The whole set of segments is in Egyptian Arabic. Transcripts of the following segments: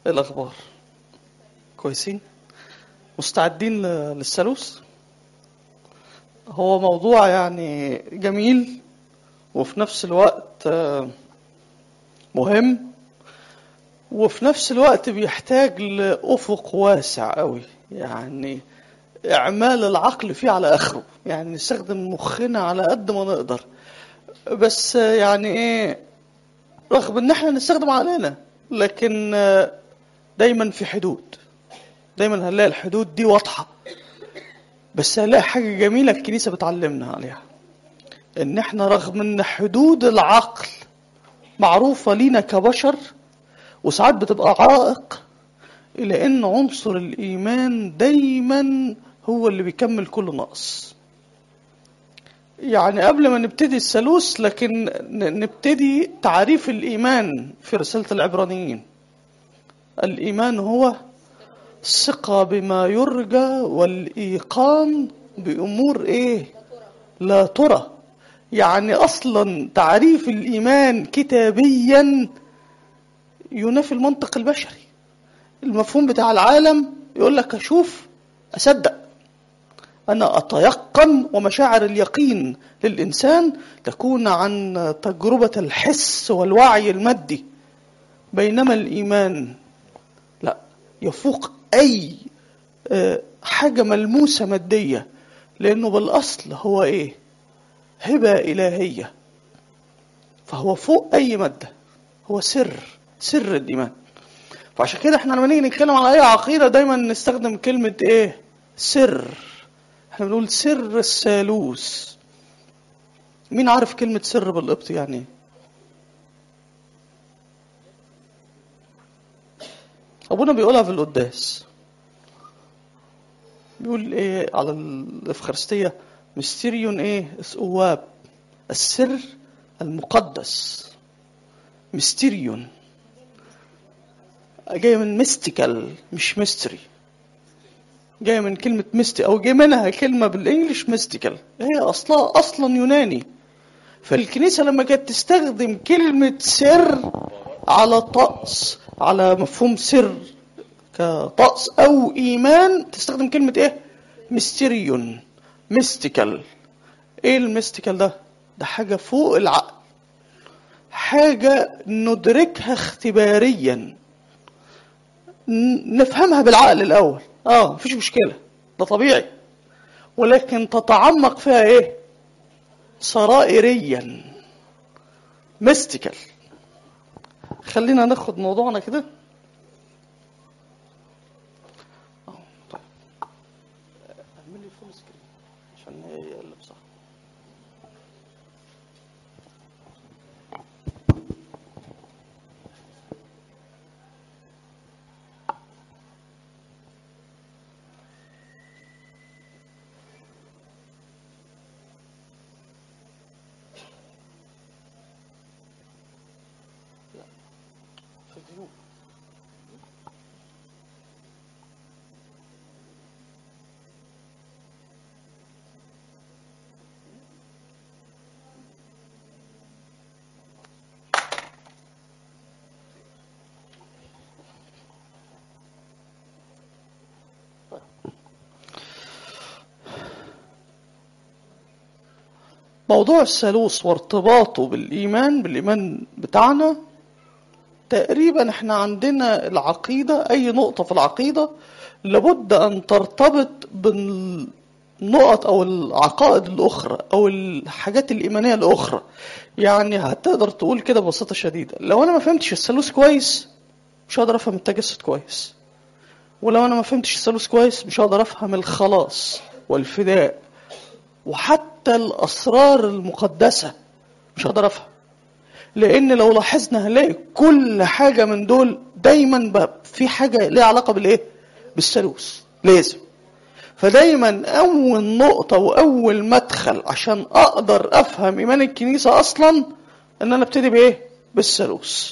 ايه الاخبار كويسين مستعدين ل- للثالوث هو موضوع يعني جميل وفي نفس الوقت آه، مهم وفي نفس الوقت بيحتاج لأفق واسع قوي يعني إعمال العقل فيه على آخره يعني نستخدم مخنا على قد ما نقدر بس آه، يعني إيه رغم إن إحنا نستخدم عقلنا لكن آه، دايما في حدود دايما هنلاقي الحدود دي واضحة بس هنلاقي حاجة جميلة الكنيسة بتعلمنا عليها إن إحنا رغم إن حدود العقل معروفة لينا كبشر وساعات بتبقى عائق إلى إن عنصر الإيمان دايما هو اللي بيكمل كل نقص يعني قبل ما نبتدي الثالوث لكن ن- نبتدي تعريف الإيمان في رسالة العبرانيين الإيمان هو الثقة بما يرجى والإيقان بأمور إيه لا ترى يعني أصلا تعريف الإيمان كتابيا ينافي المنطق البشري المفهوم بتاع العالم يقول لك أشوف أصدق أنا أتيقن ومشاعر اليقين للإنسان تكون عن تجربة الحس والوعي المادي بينما الإيمان لا يفوق أي آه، حاجة ملموسة مادية لأنه بالأصل هو إيه هبة إلهية فهو فوق أي مادة هو سر سر الإيمان فعشان كده احنا لما نيجي نتكلم على أي عقيدة دايما نستخدم كلمة إيه سر احنا بنقول سر الثالوث مين عارف كلمة سر بالقبط يعني ايه أبونا بيقولها في القداس بيقول إيه على الإفخارستية مستيريون إيه اسقواب السر المقدس مستيريون جاية من ميستيكال مش ميستري جاية من كلمة ميستي أو جاي منها كلمة بالإنجلش ميستيكال هي أصلها أصلا يوناني فالكنيسة لما كانت تستخدم كلمة سر على طقس على مفهوم سر كطقس أو إيمان تستخدم كلمة إيه؟ ميستيريون ميستيكال إيه الميستيكال ده؟ ده حاجة فوق العقل حاجة ندركها اختباريا ن- نفهمها بالعقل الأول اه مفيش مشكلة ده طبيعي ولكن تتعمق فيها ايه سرائريا ميستيكال خلينا ناخد موضوعنا كده آه، طيب. اعمل لي فول سكرين عشان يقلب صح في فيو موضوع الثالوث وارتباطه بالإيمان بالإيمان بتاعنا تقريبا احنا عندنا العقيدة أي نقطة في العقيدة لابد أن ترتبط بالنقط أو العقائد الأخرى أو الحاجات الإيمانية الأخرى يعني هتقدر تقول كده ببساطة شديدة لو أنا ما فهمتش الثالوث كويس مش هقدر أفهم التجسد كويس ولو أنا ما فهمتش الثالوث كويس مش هقدر أفهم الخلاص والفداء وحتى الأسرار المقدسة مش هقدر أفهم لأن لو لاحظنا هنلاقي كل حاجة من دول دايما بقى في حاجة ليها علاقة بالإيه؟ بالثالوث لازم فدايما أول نقطة وأول مدخل عشان أقدر أفهم إيمان الكنيسة أصلا إن أنا أبتدي بإيه؟ بالثالوث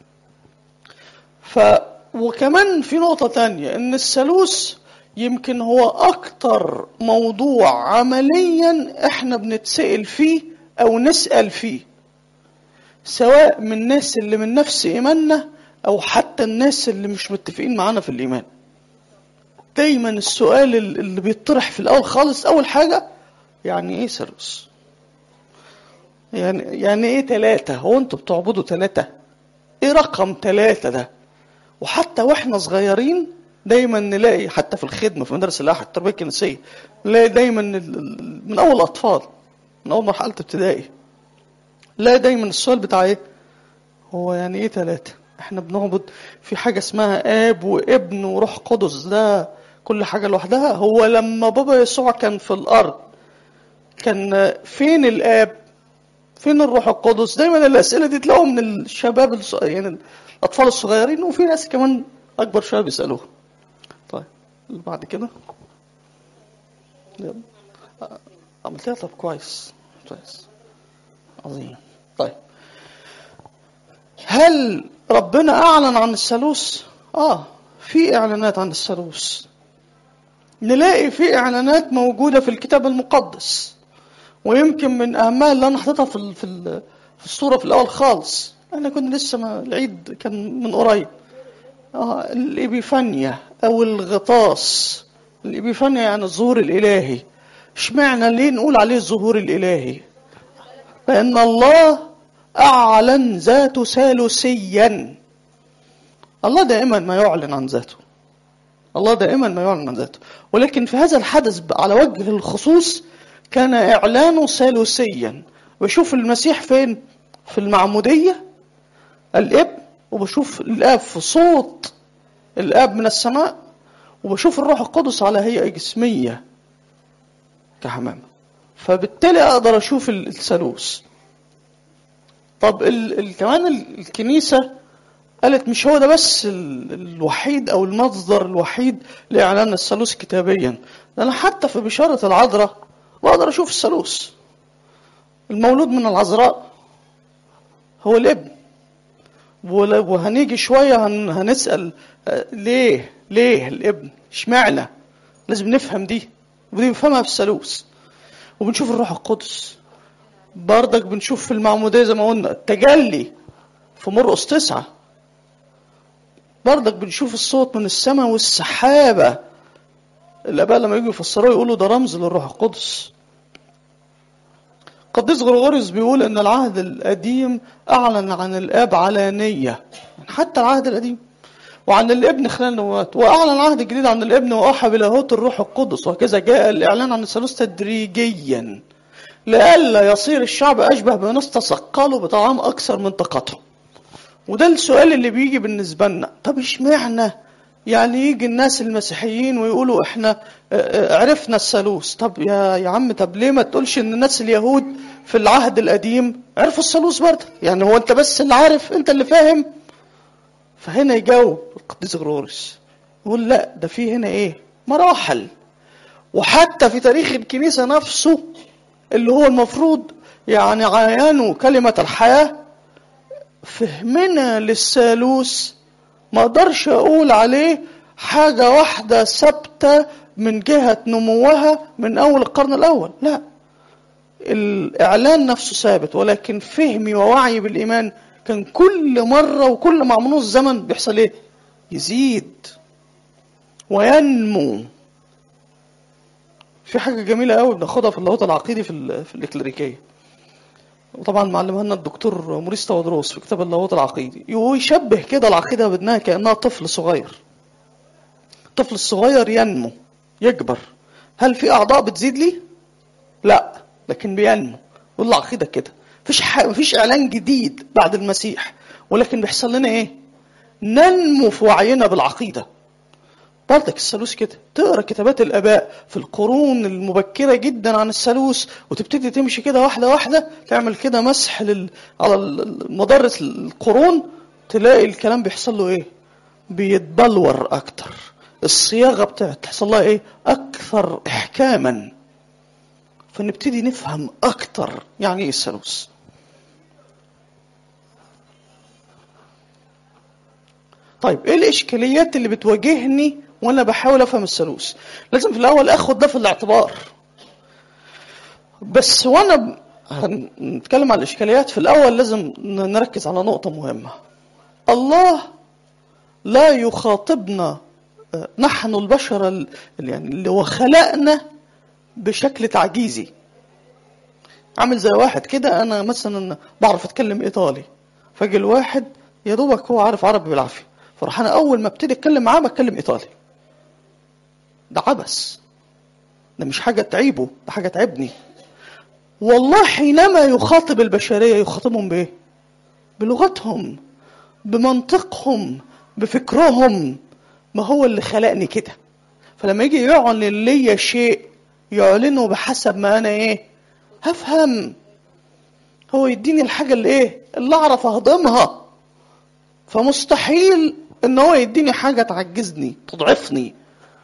ف وكمان في نقطة تانية إن الثالوث يمكن هو أكتر موضوع عمليا إحنا بنتسأل فيه أو نسأل فيه سواء من الناس اللي من نفس إيماننا او حتى الناس اللي مش متفقين معانا في الايمان دايما السؤال اللي بيطرح في الاول خالص اول حاجه يعني ايه ثالوث يعني يعني ايه ثلاثة هو انتوا بتعبدوا ثلاثة ايه رقم ثلاثة ده وحتى واحنا صغيرين دايما نلاقي حتى في الخدمة في مدارس الأحد التربية الكنسية نلاقي دايما من أول الأطفال من أول مرحلة ابتدائي نلاقي دايما السؤال بتاع إيه؟ هو يعني إيه ثلاثة؟ إحنا بنعبد في حاجة اسمها آب وابن وروح قدس ده كل حاجة لوحدها هو لما بابا يسوع كان في الأرض كان فين الآب؟ فين الروح القدس؟ دايما الأسئلة دي تلاقوا من الشباب الص... يعني الأطفال الصغيرين وفي ناس كمان أكبر شوية بيسألوها. طيب اللي بعد كده يلا عملتها طب كويس كويس عظيم طيب هل ربنا أعلن عن الثالوث؟ آه في إعلانات عن الثالوث نلاقي في إعلانات موجودة في الكتاب المقدس ويمكن من أهمها اللي أنا حاططها في في في الصورة في الأول خالص أنا كنت لسه ما العيد كان من قريب آه الإبيفانيا أو الغطاس الإبيفانيا يعني الظهور الإلهي اشمعنى ليه نقول عليه الظهور الإلهي لأن الله أعلن ذاته ثالوثيا الله دائما ما يعلن عن ذاته الله دائما ما يعلن عن ذاته ولكن في هذا الحدث على وجه الخصوص كان إعلانه ثالوثيا بشوف المسيح فين في المعمودية الابن وبشوف الآب في صوت الآب من السماء وبشوف الروح القدس على هيئة جسمية كحمامة فبالتالي أقدر أشوف الثالوث طب ال ال كمان الكنيسة قالت مش هو ده بس ال الوحيد أو المصدر الوحيد لإعلان الثالوث كتابيا ده أنا حتى في بشارة العذراء بقدر أشوف الثالوث المولود من العذراء هو الابن وهنيجي شوية هن هنسأل ليه ليه الابن اشمعنى لازم نفهم دي ودي نفهمها في الثالوث وبنشوف الروح القدس بردك بنشوف في المعمودية زي ما قلنا التجلي في مرقس تسعة بردك بنشوف الصوت من السماء والسحابة الآباء لما يجوا يفسروه يقولوا ده رمز للروح القدس قديس غرغوريوس بيقول ان العهد القديم اعلن عن الاب علانيه حتى العهد القديم وعن الابن خلال نوات واعلن العهد الجديد عن الابن واوحى بلاهوت الروح القدس وهكذا جاء الاعلان عن الثالوث تدريجيا لئلا يصير الشعب اشبه بناس تثقلوا بطعام اكثر من طاقتهم وده السؤال اللي بيجي بالنسبه لنا طب اشمعنى يعني يجي الناس المسيحيين ويقولوا احنا عرفنا الثالوث طب يا يا عم طب ليه ما تقولش ان الناس اليهود في العهد القديم عرفوا الثالوث برضه يعني هو انت بس اللي عارف انت اللي فاهم فهنا يجاوب القديس غرورس يقول لا ده في هنا ايه مراحل وحتى في تاريخ الكنيسة نفسه اللي هو المفروض يعني عيانه كلمة الحياة فهمنا للثالوث ما اقدرش اقول عليه حاجة واحدة ثابتة من جهة نموها من أول القرن الأول لا الإعلان نفسه ثابت ولكن فهمي ووعي بالإيمان كان كل مرة وكل مع مرور الزمن بيحصل إيه؟ يزيد وينمو في حاجة جميلة قوي بناخدها في اللاهوت العقيدي في, في الإكليريكية وطبعا معلمها لنا الدكتور موريس تودروس في كتاب اللاهوت العقيدي يشبه كده العقيدة بأنها كأنها طفل صغير الطفل الصغير ينمو يكبر هل في أعضاء بتزيد لي؟ لا لكن بينمو يقول العقيدة كده مفيش ح... مفيش إعلان جديد بعد المسيح ولكن بيحصل لنا إيه؟ ننمو في وعينا بالعقيدة برضك الثالوث كده تقرا كتابات الاباء في القرون المبكره جدا عن الثالوث وتبتدي تمشي كده واحده واحده تعمل كده مسح لل... على مدار القرون تلاقي الكلام بيحصل له ايه بيتبلور اكتر الصياغه بتاعت تحصل لها ايه اكثر احكاما فنبتدي نفهم اكتر يعني ايه الثالوث طيب ايه الاشكاليات اللي بتواجهني وانا بحاول افهم الثالوث لازم في الاول اخد ده في الاعتبار بس وانا هنتكلم عن الاشكاليات في الاول لازم نركز على نقطه مهمه الله لا يخاطبنا آه، نحن البشر ال- اللي يعني اللي هو خلقنا بشكل تعجيزي عامل زي واحد كده انا مثلا بعرف اتكلم ايطالي فاجي الواحد يا دوبك هو عارف عربي بالعافيه فراح انا اول ما ابتدي اتكلم معاه بتكلم ايطالي ده عبث ده مش حاجه تعيبه ده حاجه تعبني والله حينما يخاطب البشريه يخاطبهم بايه بلغتهم بمنطقهم بفكرهم ما هو اللي خلقني كده فلما يجي يعلن لي شيء يعلنه بحسب ما انا ايه هفهم هو يديني الحاجة اللي ايه اللي اعرف اهضمها فمستحيل ان هو يديني حاجة تعجزني تضعفني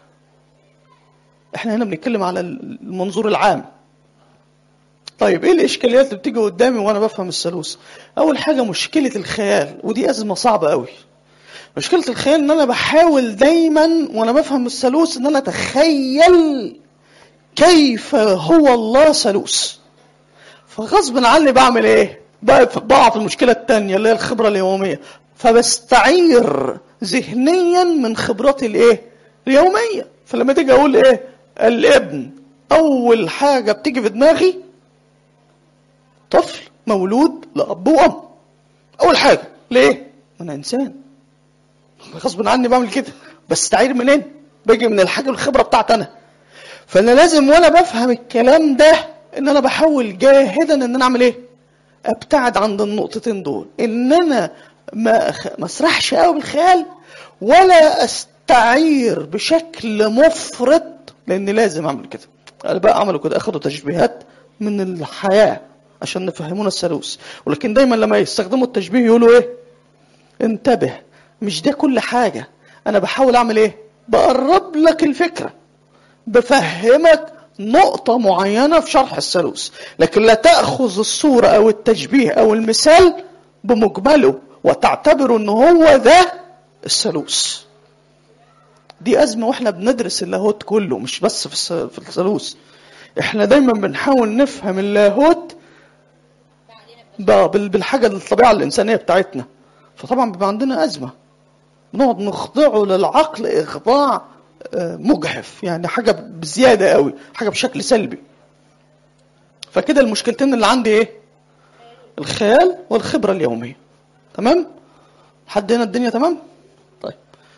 احنا هنا بنتكلم على المنظور العام طيب ايه الاشكاليات اللي بتيجي قدامي وانا بفهم الثالوث اول حاجة مشكلة الخيال ودي ازمة صعبة قوي مشكلة الخيال ان انا بحاول دايما وانا بفهم الثالوث ان انا اتخيل كيف هو الله ثالوث فغصب عني بعمل ايه بقى- بقع في المشكلة التانية اللي هي الخبرة اليومية فبستعير ذهنيا من خبراتي الايه اليومية فلما تيجي اقول ايه الابن اول حاجة بتيجي في دماغي طفل مولود لأب وأم أول حاجة ليه؟ أنا إنسان غصب عني بعمل كده بستعير منين؟ باجي من الحاجة الخبرة بتاعتي أنا فأنا لازم وأنا بفهم الكلام ده إن أنا بحاول جاهدا إن أنا أعمل إيه؟ أبتعد عن النقطتين دول إن أنا ما أخ- ما أسرحش قوي بالخيال ولا أستعير بشكل مفرط لأن لازم أعمل كده الآباء عملوا كده أخدوا تشبيهات من الحياة عشان نفهمونا الثالوث ولكن دايما لما يستخدموا التشبيه يقولوا ايه انتبه مش ده كل حاجة انا بحاول اعمل ايه بقرب لك الفكرة بفهمك نقطة معينة في شرح الثالوث لكن لا تأخذ الصورة او التشبيه او المثال بمجمله وتعتبر ان هو ده الثالوث دي أزمة واحنا بندرس اللاهوت كله مش بس في الس- في الثالوث احنا دايما بنحاول نفهم اللاهوت ب- بال- بالحاجة الطبيعة الإنسانية بتاعتنا فطبعا بيبقى عندنا أزمة بنقعد نخضعه للعقل إخضاع آه، مجحف يعني حاجة بزيادة قوي حاجة بشكل سلبي فكده المشكلتين اللي عندي إيه الخيال والخبرة اليومية تمام حد هنا الدنيا تمام طيب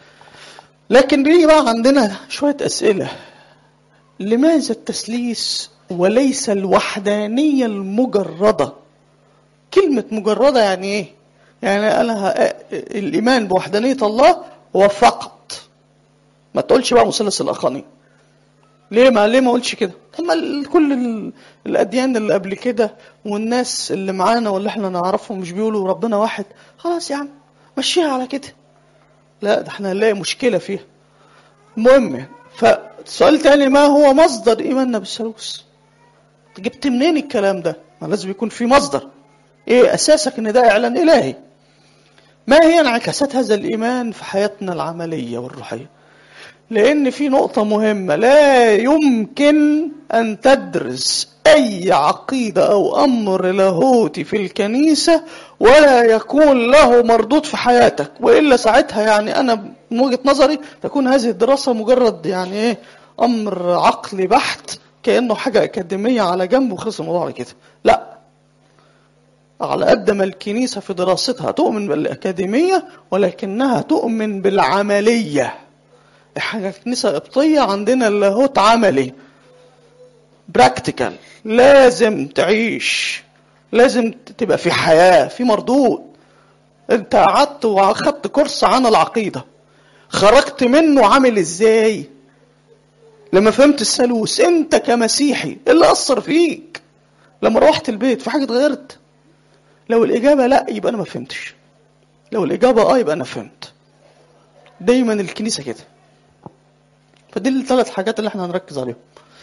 لكن بيجي بقى عندنا شوية أسئلة لماذا التثليث وليس الوحدانية المجردة كلمة مجردة يعني ايه يعني انا ه- الايمان بوحدانية الله هو فقط ما تقولش بقى مثلث الاخاني ليه ما ليه ما قلتش كده طب ما ال- كل ال- الاديان اللي قبل كده والناس اللي معانا واللي احنا نعرفهم مش بيقولوا ربنا واحد خلاص يا عم مشيها على كده لا ده احنا هنلاقي مشكلة فيها المهم فسؤال تاني ما هو مصدر ايماننا بالثالوث جبت منين الكلام ده ما لازم يكون في مصدر ايه اساسك ان ده اعلان الهي ما هي انعكاسات هذا الايمان في حياتنا العمليه والروحيه لان في نقطه مهمه لا يمكن ان تدرس اي عقيده او امر لاهوتي في الكنيسه ولا يكون له مردود في حياتك والا ساعتها يعني انا من وجهه نظري تكون هذه الدراسه مجرد يعني ايه امر عقلي بحت كانه حاجه اكاديميه على جنب وخلص الموضوع على كده لا على قد ما الكنيسة في دراستها تؤمن بالأكاديمية ولكنها تؤمن بالعملية احنا كنيسة قبطية عندنا اللاهوت عملي براكتيكال لازم تعيش لازم تبقى في حياة في مردود انت قعدت واخدت كورس عن العقيدة خرجت منه عامل ازاي لما فهمت الثالوث انت كمسيحي ايه اللي اثر فيك لما روحت البيت في حاجة اتغيرت لو الإجابة لا يبقى أنا ما فهمتش لو الإجابة آه يبقى أنا فهمت دايما الكنيسة كده فدي الثلاث حاجات اللي احنا هنركز عليهم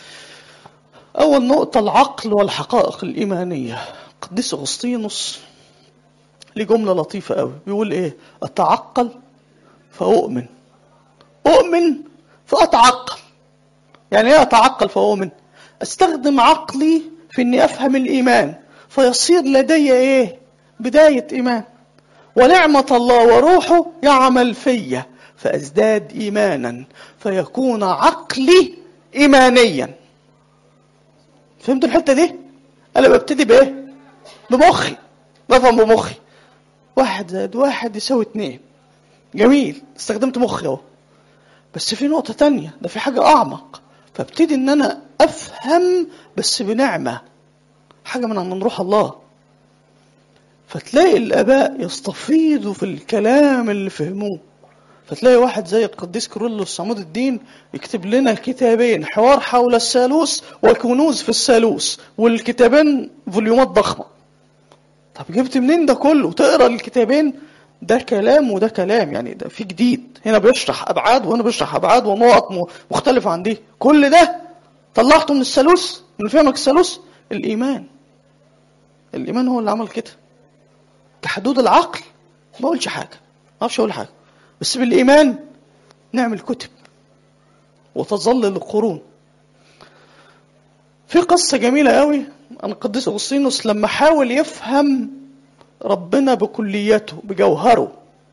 أول نقطة العقل والحقائق الإيمانية قديس أغسطينوس ليه جملة لطيفة قوي بيقول إيه أتعقل فأؤمن أؤمن فأتعقل يعني إيه أتعقل فأؤمن أستخدم عقلي في إني أفهم الإيمان فيصير لدي إيه بداية إيمان ونعمة الله وروحه يعمل فيا فأزداد إيمانا فيكون عقلي إيمانيا فهمت الحتة دي؟ أنا ببتدي بإيه؟ بمخي بفهم بمخي واحد زائد واحد يساوي اتنين جميل استخدمت مخي اهو بس في نقطة تانية ده في حاجة أعمق فابتدي إن أنا أفهم بس بنعمة حاجة من عند روح الله فتلاقي الآباء يستفيضوا في الكلام اللي فهموه فتلاقي واحد زي القديس كيرلس عمود الدين يكتب لنا الكتابين حوار حول الثالوث وكنوز في الثالوث والكتابين فوليومات ضخمة طب جبت منين ده كله تقرا الكتابين ده كلام وده كلام يعني ده في جديد هنا بيشرح ابعاد وهنا بيشرح ابعاد ونقط مختلفه عن دي كل ده طلعته من الثالوث من فهمك الثالوث الايمان الايمان هو اللي عمل كده كحدود العقل ما اقولش حاجه ما اعرفش اقول حاجه بس بالايمان نعمل كتب وتظل القرون في قصه جميله قوي عن القديس اغسطينوس لما حاول يفهم ربنا بكليته بجوهره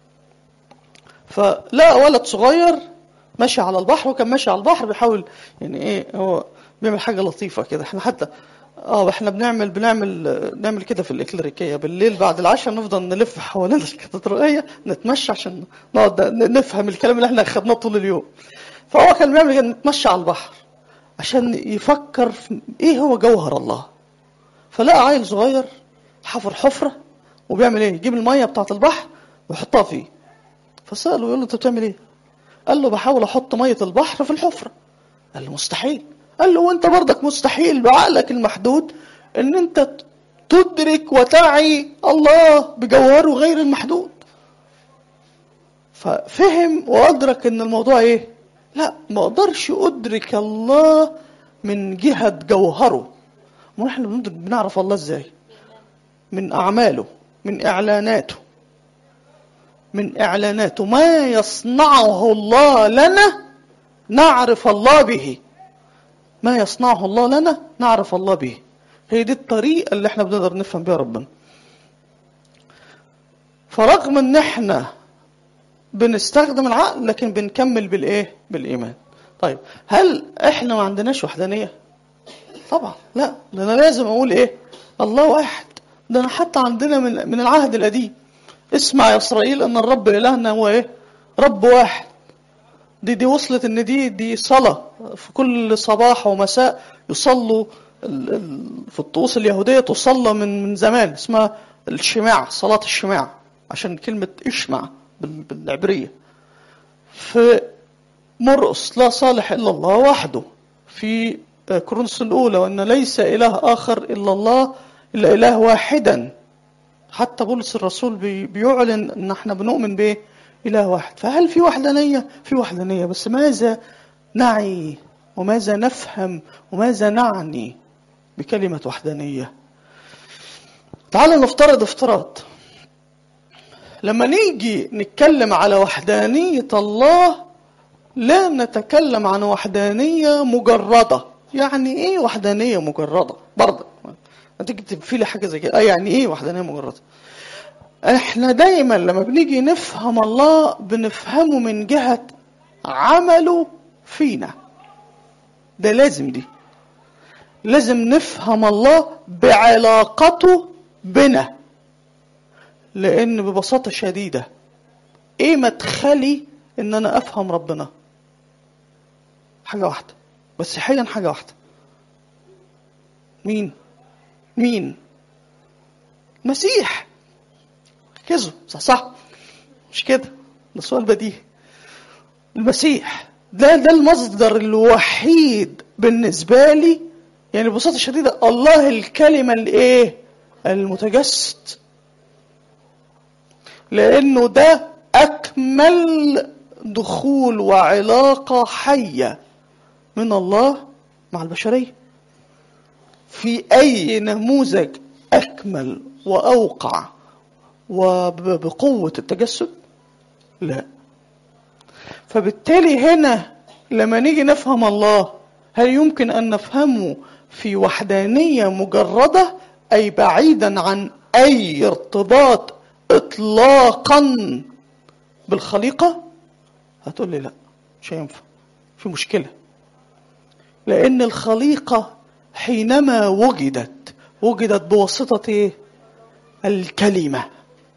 فلقى ولد صغير ماشي على البحر وكان ماشي على البحر بيحاول يعني ايه هو بيعمل حاجه لطيفه كده احنا حتى اه احنا بنعمل بنعمل نعمل كده في الاكليريكيه بالليل بعد العشاء نفضل نلف حوالين الكاتدرائيه نتمشى عشان نقعد نفهم الكلام اللي احنا اخدناه طول اليوم فهو كان بيعمل كده نتمشى على البحر عشان يفكر في ايه هو جوهر الله فلقى عيل صغير حفر حفره وبيعمل ايه يجيب الميه بتاعه البحر ويحطها فيه فساله يقول له انت بتعمل ايه قال له بحاول احط ميه البحر في الحفره قال له مستحيل قال له وانت برضك مستحيل بعقلك المحدود ان انت تدرك وتعي الله بجوهره غير المحدود ففهم وادرك ان الموضوع ايه لا ما اقدرش ادرك الله من جهه جوهره ما احنا بنعرف الله ازاي من اعماله من اعلاناته من اعلاناته ما يصنعه الله لنا نعرف الله به ما يصنعه الله لنا نعرف الله به هي دي الطريقه اللي احنا بنقدر نفهم بيها ربنا فرغم ان احنا بنستخدم العقل لكن بنكمل بالايه بالايمان طيب هل احنا ما عندناش وحدانيه طبعا لا ده انا لازم اقول ايه الله واحد ده انا حتى عندنا من من العهد القديم اسمع يا اسرائيل ان الرب الهنا هو ايه رب واحد دي دي وصلت ان دي دي صلاه في كل صباح ومساء يصلوا في الطقوس اليهوديه تصلى من من زمان اسمها الشماع صلاه الشماع عشان كلمه اشمع بالعبريه في مرقس لا صالح الا الله وحده في كورنثوس الاولى وان ليس اله اخر الا الله الا اله واحدا حتى بولس الرسول بيعلن ان احنا بنؤمن بايه اله واحد فهل في وحدانيه في وحدانيه بس ماذا نعي وماذا نفهم وماذا نعني بكلمه وحدانيه تعالوا نفترض افتراض لما نيجي نتكلم على وحدانيه الله لا نتكلم عن وحدانيه مجرده يعني ايه وحدانيه مجرده برضه هتيجي تكتب لي حاجه زي كده اه يعني ايه وحدانيه مجرده احنا دايما لما بنيجي نفهم الله بنفهمه من جهه عمله فينا ده لازم دي لازم نفهم الله بعلاقته بنا لان ببساطه شديده ايه مدخلي ان انا افهم ربنا حاجه واحده بس حقيقا حاجه واحده مين مين مسيح ركزوا صح صح مش كده ده سؤال بديهي المسيح ده ده المصدر الوحيد بالنسبة لي يعني ببساطة شديدة الله الكلمة الايه المتجسد لانه ده اكمل دخول وعلاقة حية من الله مع البشرية في أي نموذج أكمل وأوقع وبقوة التجسد لا فبالتالي هنا لما نيجي نفهم الله هل يمكن أن نفهمه في وحدانية مجردة أي بعيدا عن أي ارتباط اطلاقا بالخليقه هتقول لي لا مش هينفع في مشكله لان الخليقه حينما وجدت وجدت بواسطه ايه الكلمه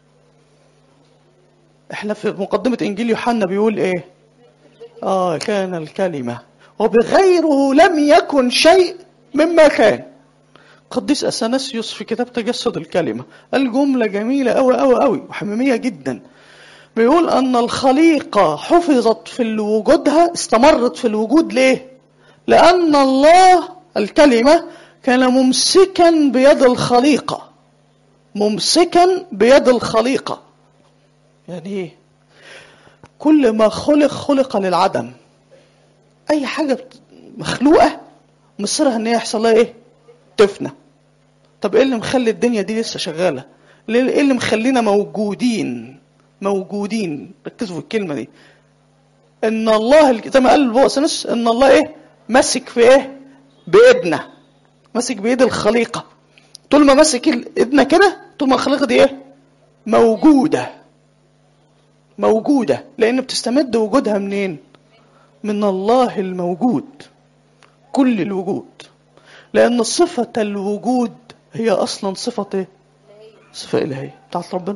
احنا في مقدمه انجيل يوحنا بيقول ايه اه كان الكلمه وبغيره لم يكن شيء مما كان قديس اثناسيوس في كتاب تجسد الكلمه قال جمله جميله قوي قوي قوي وحميميه جدا بيقول ان الخليقه حفظت في وجودها استمرت في الوجود ليه لان الله الكلمه كان ممسكا بيد الخليقه ممسكا بيد الخليقه يعني ايه كل ما خلق خلق للعدم اي حاجه بت- مخلوقه مصيرها ان هي يحصل لها ايه تفنى طب ايه اللي مخلي الدنيا دي لسه شغاله ليه- ايه اللي مخلينا موجودين موجودين ركزوا في الكلمه دي ان الله الك- زي ما قال البؤسنس ان الله ايه ماسك في ايه بايدنا ماسك بايد الخليقه طول ما ماسك ال- ايدنا كده طول ما الخليقه دي ايه موجوده موجوده لان بتستمد وجودها منين من الله الموجود كل الوجود لأن صفة الوجود هي أصلا صفة إيه؟ صفة إلهية بتاعت ربنا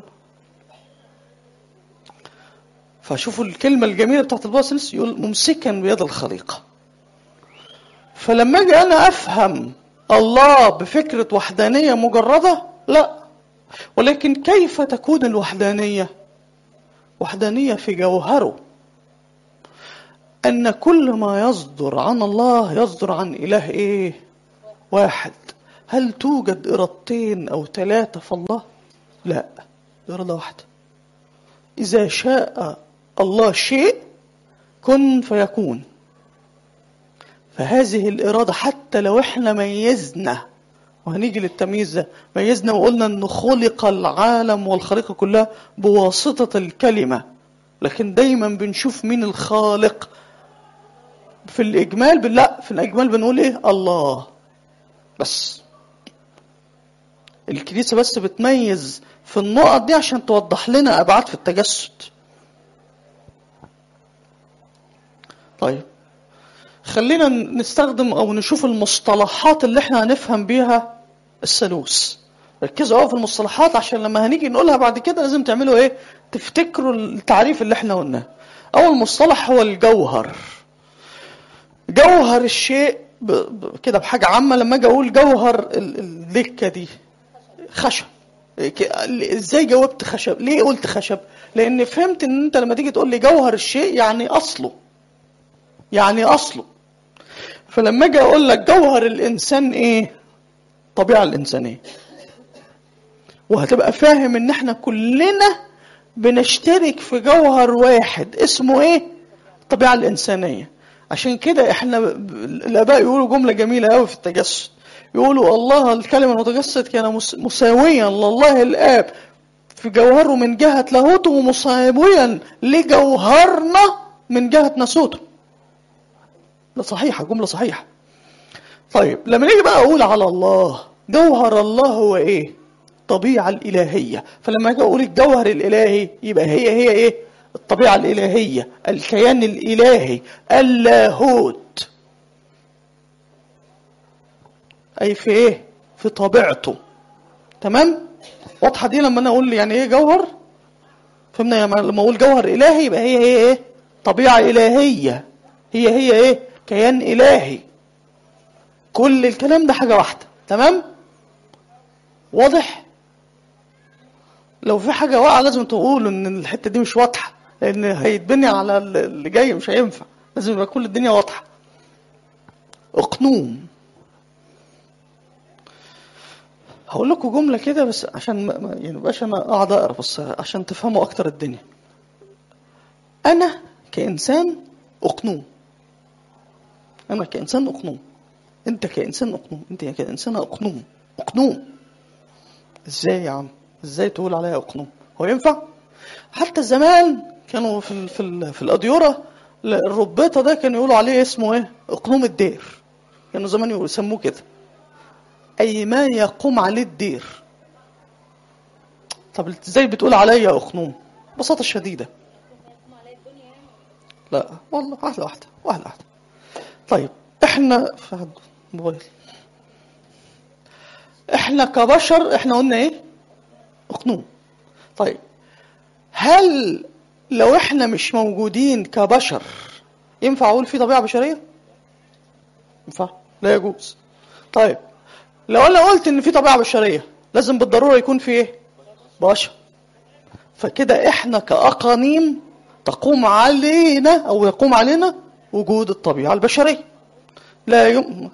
فشوفوا الكلمة الجميلة بتاعت الباسلس يقول ممسكا بيد الخليقة فلما أجي أنا أفهم الله بفكرة وحدانية مجردة لا ولكن كيف تكون الوحدانية وحدانية في جوهره أن كل ما يصدر عن الله يصدر عن إله إيه؟ واحد هل توجد إرادتين أو ثلاثة في الله؟ لا إرادة واحدة إذا شاء الله شيء كن فيكون فهذه الإرادة حتى لو إحنا ميزنا وهنيجي للتمييز ده ميزنا وقلنا أن خلق العالم والخليقة كلها بواسطة الكلمة لكن دايما بنشوف مين الخالق في الإجمال بن- لا في الإجمال بنقول إيه الله بس الكنيسة بس بتميز في النقط دي عشان توضح لنا أبعاد في التجسد طيب خلينا نستخدم أو نشوف المصطلحات اللي احنا هنفهم بيها الثالوث ركزوا قوي في المصطلحات عشان لما هنيجي نقولها بعد كده لازم تعملوا ايه تفتكروا التعريف اللي احنا قلناه اول مصطلح هو الجوهر جوهر الشيء ب... ب... كده بحاجة عامة لما اجي اقول جوهر ال- اللكة دي خشب ك- ازاي جاوبت خشب ليه قلت خشب لان فهمت ان انت لما تيجي تقول لي جوهر الشيء يعني اصله يعني اصله فلما اجي اقول لك جوهر الانسان ايه الطبيعة الانسانية وهتبقى فاهم ان احنا كلنا بنشترك في جوهر واحد اسمه ايه الطبيعة الانسانية عشان كده احنا ب- الاباء يقولوا جملة جميلة قوي في التجسد يقولوا الله الكلمة المتجسد كان مس- مساويا لله الاب في جوهره من جهة لاهوته ومساويا لجوهرنا من جهة ناسوته ده صحيحة جملة صحيحة طيب لما نيجي بقى اقول على الله جوهر الله هو ايه الطبيعة الإلهية فلما اجي اقول الجوهر الإلهي يبقى هي هي ايه الطبيعة الإلهية الكيان الإلهي اللاهوت أي في إيه؟ في طبيعته تمام؟ واضحة دي لما أنا أقول يعني إيه جوهر؟ فهمنا يعني لما أقول جوهر إلهي يبقى هي هي إيه؟ طبيعة إلهية هي هي إيه؟ كيان إلهي كل الكلام ده حاجة واحدة تمام؟ واضح؟ لو في حاجة واقعة لازم تقولوا إن الحتة دي مش واضحة لأن هيتبني على اللي جاي مش هينفع لازم يبقى كل الدنيا واضحة اقنوم هقول لكم جملة كده بس عشان ما ما- يعني مبقاش أنا أقعد أقرا بس عشان تفهموا أكتر الدنيا أنا كإنسان أقنوم أنا كإنسان أقنوم أنت كإنسان أقنوم أنت كإنسان أقنوم أقنوم إزاي يا عم إزاي تقول عليا أقنوم هو ينفع حتى زمان كانوا في ال في ال في الأديرة الربيطة ده كانوا يقولوا عليه اسمه إيه أقنوم الدير كانوا زمان يقولوا- يسموه كده أي ما يقوم عليه الدير طب ازاي بتقول عليا اخنوم ببساطه شديده لا والله واحده واحده واحده واحده طيب احنا في موبايل احنا كبشر احنا قلنا ايه اخنوم طيب هل لو احنا مش موجودين كبشر ينفع اقول في طبيعه بشريه ينفع لا يجوز طيب لو انا قلت ان في طبيعه بشريه لازم بالضروره يكون في ايه بشر فكده احنا كاقانيم تقوم علينا او يقوم علينا وجود الطبيعه البشريه لا يم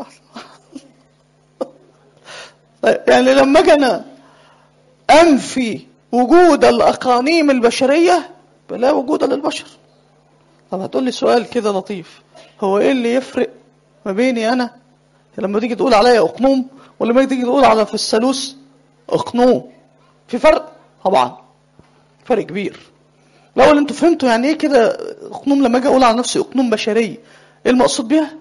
طيب يعني لما اجي انا انفي وجود الاقانيم البشريه لا وجود للبشر طب هتقول لي سؤال كده لطيف هو ايه اللي يفرق ما بيني انا لما تيجي تقول عليا اقنوم ولما تيجي تقول على في الثالوث اقنوم في فرق طبعا فرق كبير الاول انتوا فهمتوا يعني ايه كده اقنوم لما اجي اقول على نفسي اقنوم بشريه ايه المقصود بيها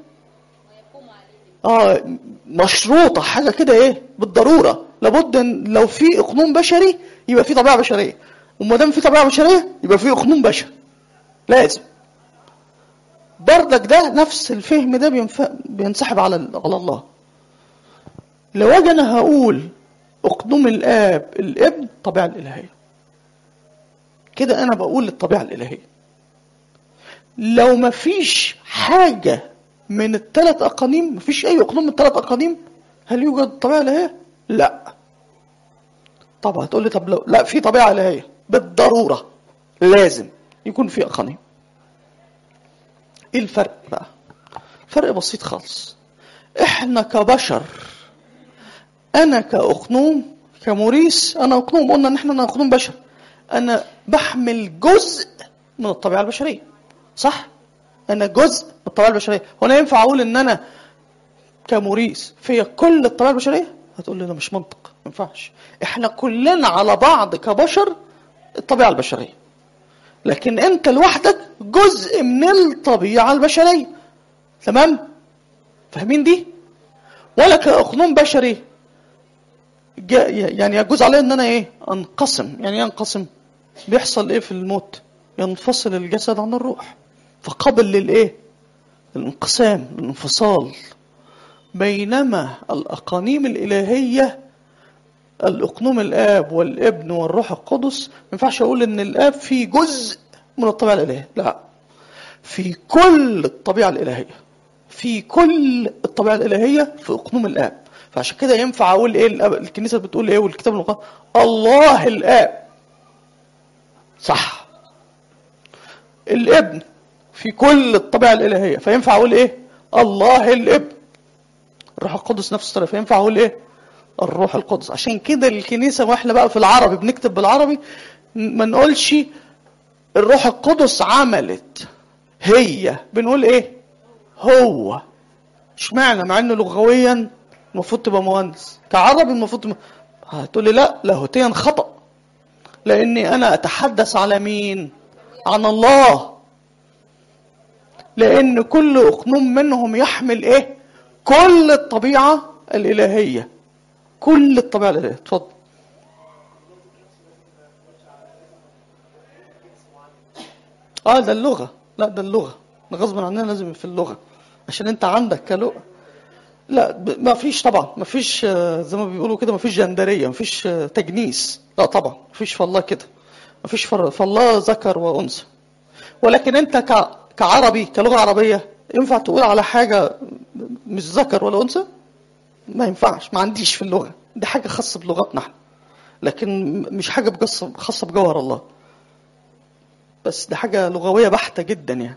اه مشروطه حاجه كده ايه بالضروره لابد ان لو في اقنوم بشري يبقى في طبيعه بشريه وما دام في طبيعه بشريه يبقى في اقنوم بشري لازم بردك ده نفس الفهم ده بينف... بينسحب على على الله لو اجي انا هقول اقنوم الاب الابن الطبيعه الالهيه كده انا بقول الطبيعه الالهيه لو ما فيش حاجه من الثلاث اقانيم ما فيش اي اقنوم من الثلاث اقانيم هل يوجد طبيعه الهيه لا طب هتقول لي طب لو لا في طبيعه الهيه بالضروره لازم يكون في اقانيم ايه الفرق بقى فرق بسيط خالص احنا كبشر انا كاقنوم كموريس انا اقنوم قلنا ان احنا اقنوم بشر انا بحمل جزء من الطبيعه البشريه صح انا جزء من الطبيعه البشريه وانا ينفع اقول ان انا كموريس في كل الطبيعه البشريه هتقول لي ده مش منطق ما ينفعش احنا كلنا على بعض كبشر الطبيعه البشريه لكن انت لوحدك جزء من الطبيعه البشريه تمام فاهمين دي ولا كاقنوم بشري يعني يجوز علي ان انا ايه انقسم يعني ايه انقسم بيحصل ايه في الموت ينفصل الجسد عن الروح فقابل للايه الانقسام الانفصال بينما الاقانيم الالهيه الاقنوم الاب والابن والروح القدس ما ينفعش اقول ان الاب في جزء من الطبيعه الالهيه لا في كل الطبيعه الالهيه في كل الطبيعه الالهيه في اقنوم الاب فعشان كده ينفع اقول ايه الأب... الكنيسه بتقول ايه والكتاب المقدس الله الاب صح الابن في كل الطبيعه الالهيه فينفع اقول ايه الله الابن الروح القدس نفس الطريقه فينفع اقول ايه الروح القدس عشان كده الكنيسه واحنا بقى في العربي بنكتب بالعربي ما نقولش الروح القدس عملت هي بنقول ايه هو اشمعنى مع انه لغويا المفروض تبقى مهندس كعربي المفروض تبقى... هتقول لي لا لاهوتيا خطا لاني انا اتحدث على مين عن الله لان كل اقنوم منهم يحمل ايه كل الطبيعه الالهيه كل الطبيعه الالهيه اتفضل اه ده اللغه لا ده اللغه غصب عننا لازم في اللغه عشان انت عندك كلغه لا ما فيش طبعا ما فيش زي ما بيقولوا كده ما فيش جندريه ما فيش تجنيس لا طبعا ما فيش فالله كده ما فيش فالله ذكر وانثى ولكن انت كعربي كلغه عربيه ينفع تقول على حاجه مش ذكر ولا انثى ما ينفعش ما عنديش في اللغه دي حاجه خاصه بلغتنا احنا لكن مش حاجه بقصه خاصه بجوهر الله بس دي حاجه لغويه بحته جدا يعني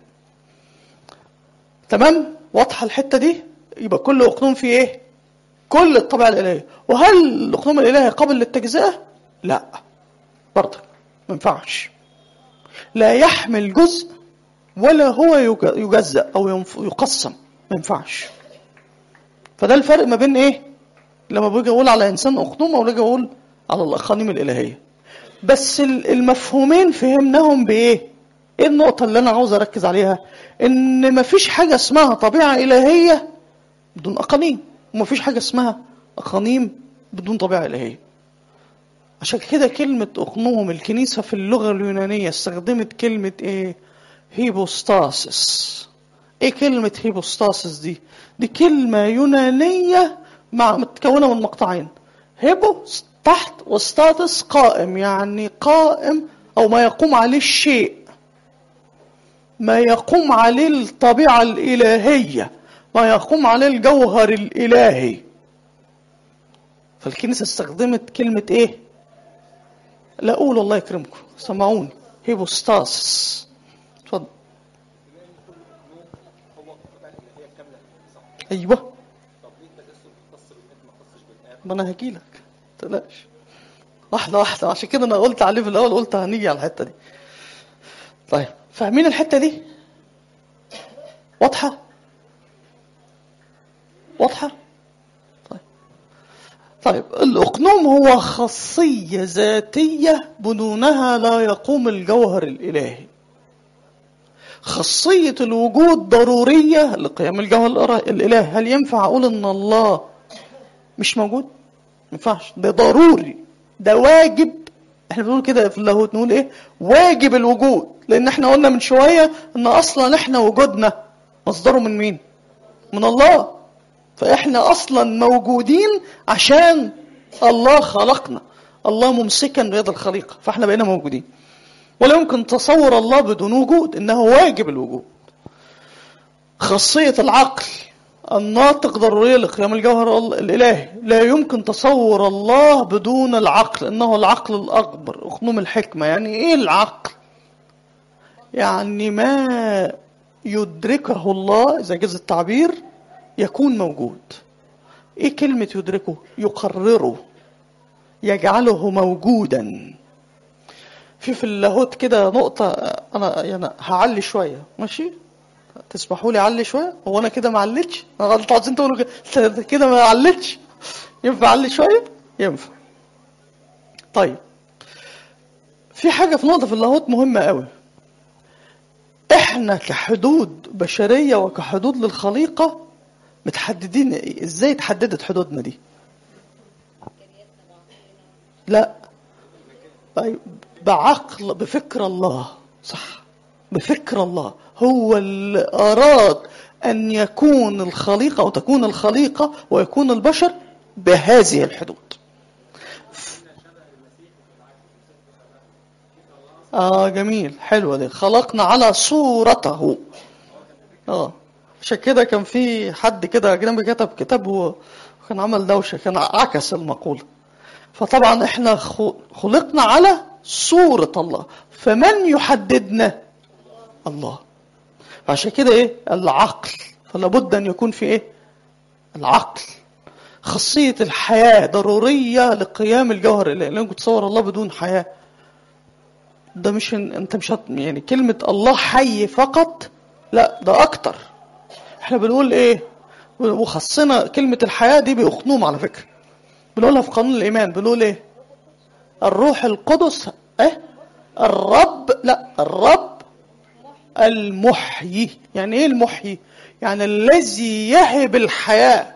تمام واضحه الحته دي يبقى كل اقنوم فيه ايه كل الطبيعه الالهيه وهل الاقنوم الالهي قابل للتجزئه لا برضه ما ينفعش لا يحمل جزء ولا هو يجزأ او يقسم ما ينفعش فده الفرق ما بين ايه لما باجي اقول على انسان اقنوم او باجي اقول على الاقانيم الالهيه بس المفهومين فهمناهم بايه ايه النقطه اللي انا عاوز اركز عليها ان مفيش حاجه اسمها طبيعه الهيه بدون اقانيم ومفيش حاجه اسمها اقانيم بدون طبيعه الهيه عشان كده كلمة أقنوم الكنيسة في اللغة اليونانية استخدمت كلمة إيه؟ هيبوستاسيس. إيه كلمة هيبوستاسيس دي؟ دي كلمة يونانية مع متكونة من مقطعين. هيبو تحت وستاتس قائم يعني قائم أو ما يقوم عليه الشيء. ما يقوم عليه الطبيعة الإلهية. ما يقوم عليه الجوهر الإلهي. فالكنيسة استخدمت كلمة إيه؟ لا قولوا الله يكرمكم سمعوني هيبوستاسس اتفضل ايوه ما انا هجيلك ما تقلقش واحده واحده عشان كده انا قلت عليه في الاول قلت هنيجي على الحته دي طيب فاهمين الحته دي واضحه واضحه طيب طيب الأقنوم هو خاصية ذاتية بدونها لا يقوم الجوهر الإلهي خاصية الوجود ضرورية لقيام الجوهر الإلهي هل ينفع أقول إن الله مش موجود؟ ما ينفعش ده ضروري ده واجب احنا بنقول كده في اللاهوت نقول ايه واجب الوجود لان احنا قلنا من شويه ان اصلا احنا وجودنا مصدره من مين من الله فاحنا اصلا موجودين عشان الله خلقنا الله ممسكا بيد الخليقه فاحنا بقينا موجودين ولا يمكن تصور الله بدون وجود انه واجب الوجود خاصيه العقل الناطق ضروريه لقيام الجوهر الالهي لا يمكن تصور الله بدون العقل انه العقل الاكبر اخنوم الحكمه يعني ايه العقل يعني ما يدركه الله اذا جاز التعبير يكون موجود ايه كلمة يدركه يقرره يجعله موجودا في في اللاهوت كده نقطة أنا يعني هعلي شوية ماشي تسمحوا لي أعلي شوية هو أنا كده ما علتش أنا أنتوا عايزين تقولوا كده كده ما علتش ينفع أعلي شوية ينفع طيب في حاجة في نقطة في اللاهوت مهمة قوي احنا كحدود بشرية وكحدود للخليقة متحددين ازاي اتحددت حدودنا دي لا بعقل بفكر الله صح بفكر الله هو اللي اراد ان يكون الخليقه او تكون الخليقه ويكون البشر بهذه الحدود اه جميل حلوه دي خلقنا على صورته اه عشان كده كان في حد كده اجنبي كتب كتاب وكان عمل دوشه كان عكس المقوله فطبعا احنا خلقنا على صوره الله فمن يحددنا الله عشان كده ايه العقل فلا بد ان يكون في ايه العقل خاصيه الحياه ضروريه لقيام الجوهر الالهي لان تصور الله بدون حياه ده مش انت مش هت... يعني كلمه الله حي فقط لا ده اكتر احنا بنقول ايه وخصنا كلمة الحياة دي بأخنوم على فكرة بنقولها في قانون الإيمان بنقول ايه الروح القدس ايه الرب لا الرب المحيي يعني ايه المحيي يعني الذي يهب الحياة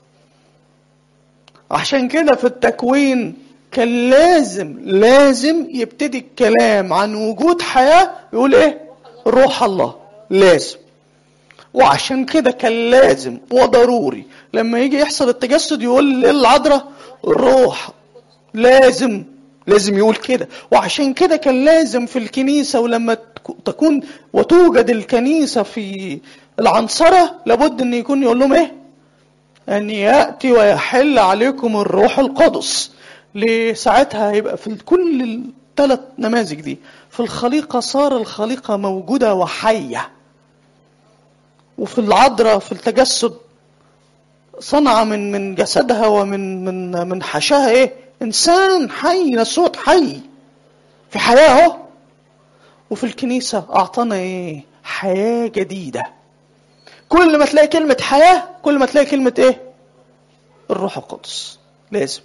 عشان كده في التكوين كان لازم لازم يبتدي الكلام عن وجود حياة يقول ايه روح الله لازم وعشان كده كان لازم وضروري لما يجي يحصل التجسد يقول العذراء الروح لازم لازم يقول كده وعشان كده كان لازم في الكنيسة ولما تكون وتوجد الكنيسة في العنصرة لابد ان يكون يقول لهم ايه ان يأتي ويحل عليكم الروح القدس لساعتها هيبقى في كل الثلاث نماذج دي في الخليقة صار الخليقة موجودة وحية وفي العذراء في التجسد صنع من من جسدها ومن من من حشاها ايه انسان حي صوت حي في حياه اهو وفي الكنيسه اعطانا ايه حياه جديده كل ما تلاقي كلمه حياه كل ما تلاقي كلمه ايه الروح القدس لازم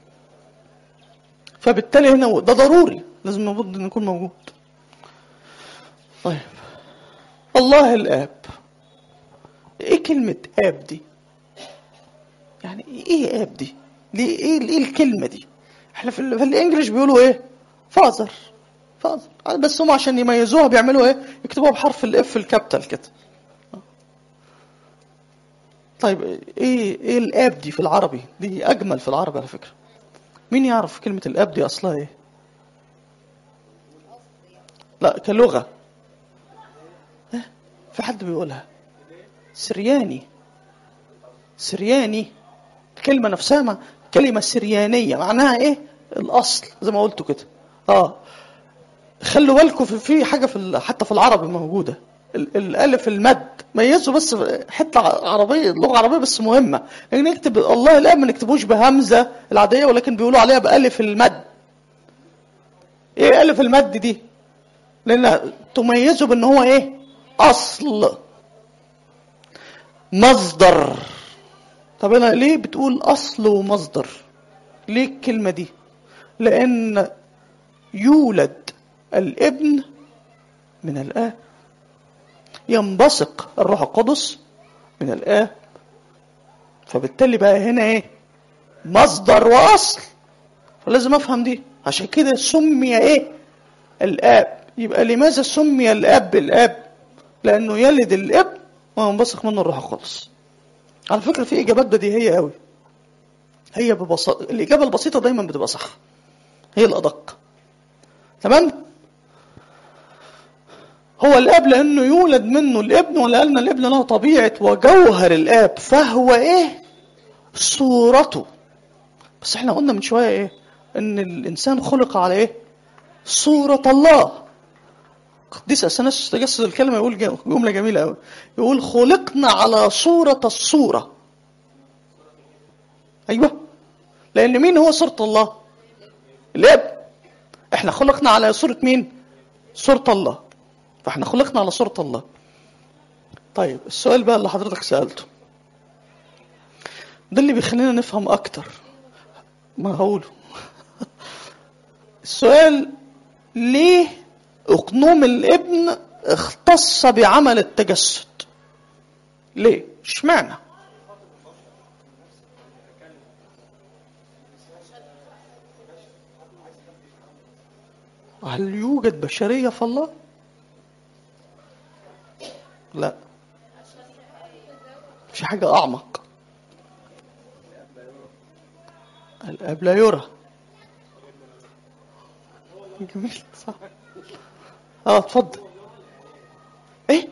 فبالتالي هنا ده ضروري لازم لابد ان يكون موجود طيب الله الاب ايه كلمة اب دي يعني ايه اب دي ليه ايه, إيه الكلمة دي احنا في, ال- في الانجليش بيقولوا ايه فازر فازر بس هم عشان يميزوها بيعملوا ايه يكتبوها بحرف الاف الكابيتال كده طيب ايه ايه الاب دي في العربي دي اجمل في العربي على فكره مين يعرف كلمه الاب دي اصلها ايه لا كلغه إيه؟ في حد بيقولها سرياني سرياني الكلمه نفسها ما كلمه سريانيه معناها ايه الاصل زي ما قلتوا كده اه خلوا بالكم في, في حاجه في ال- حتى في العربي موجوده ال- الالف المد ميزوا بس حته عربيه لغه عربيه بس مهمه يعني نكتب الله لا ما نكتبوش بهمزه العاديه ولكن بيقولوا عليها بالف المد ايه الف المد دي لان تميزه بان هو ايه اصل مصدر طب انا ليه بتقول اصل ومصدر ليه الكلمه دي لان يولد الابن من الاب ينبثق الروح القدس من الاب فبالتالي بقى هنا ايه مصدر واصل فلازم افهم دي عشان كده سمي ايه الاب يبقى لماذا سمي الاب بالاب لانه يلد الابن وينبثق منه الروح القدس على فكره في اجابات بديهيه قوي هي ببساطه الاجابه البسيطه دايما بتبقى صح هي الادق تمام هو الاب لانه يولد منه الابن ولان الابن له طبيعه وجوهر الاب فهو ايه صورته بس احنا قلنا من شويه ايه ان الانسان خلق على ايه صوره الله قديس اثناس تجسد الكلمه يقول ج- جمله جميله قوي يقول خلقنا على صوره الصوره ايوه لان مين هو صوره الله الاب احنا خلقنا على صوره مين صوره الله فاحنا خلقنا على صوره الله طيب السؤال بقى اللي حضرتك سالته ده اللي بيخلينا نفهم اكتر ما هقوله السؤال ليه اقنوم الابن اختص بعمل التجسد ليه اشمعنى هل يوجد بشرية في الله لا في حاجة أعمق الأب لا يرى جميل صح اه اتفضل ايه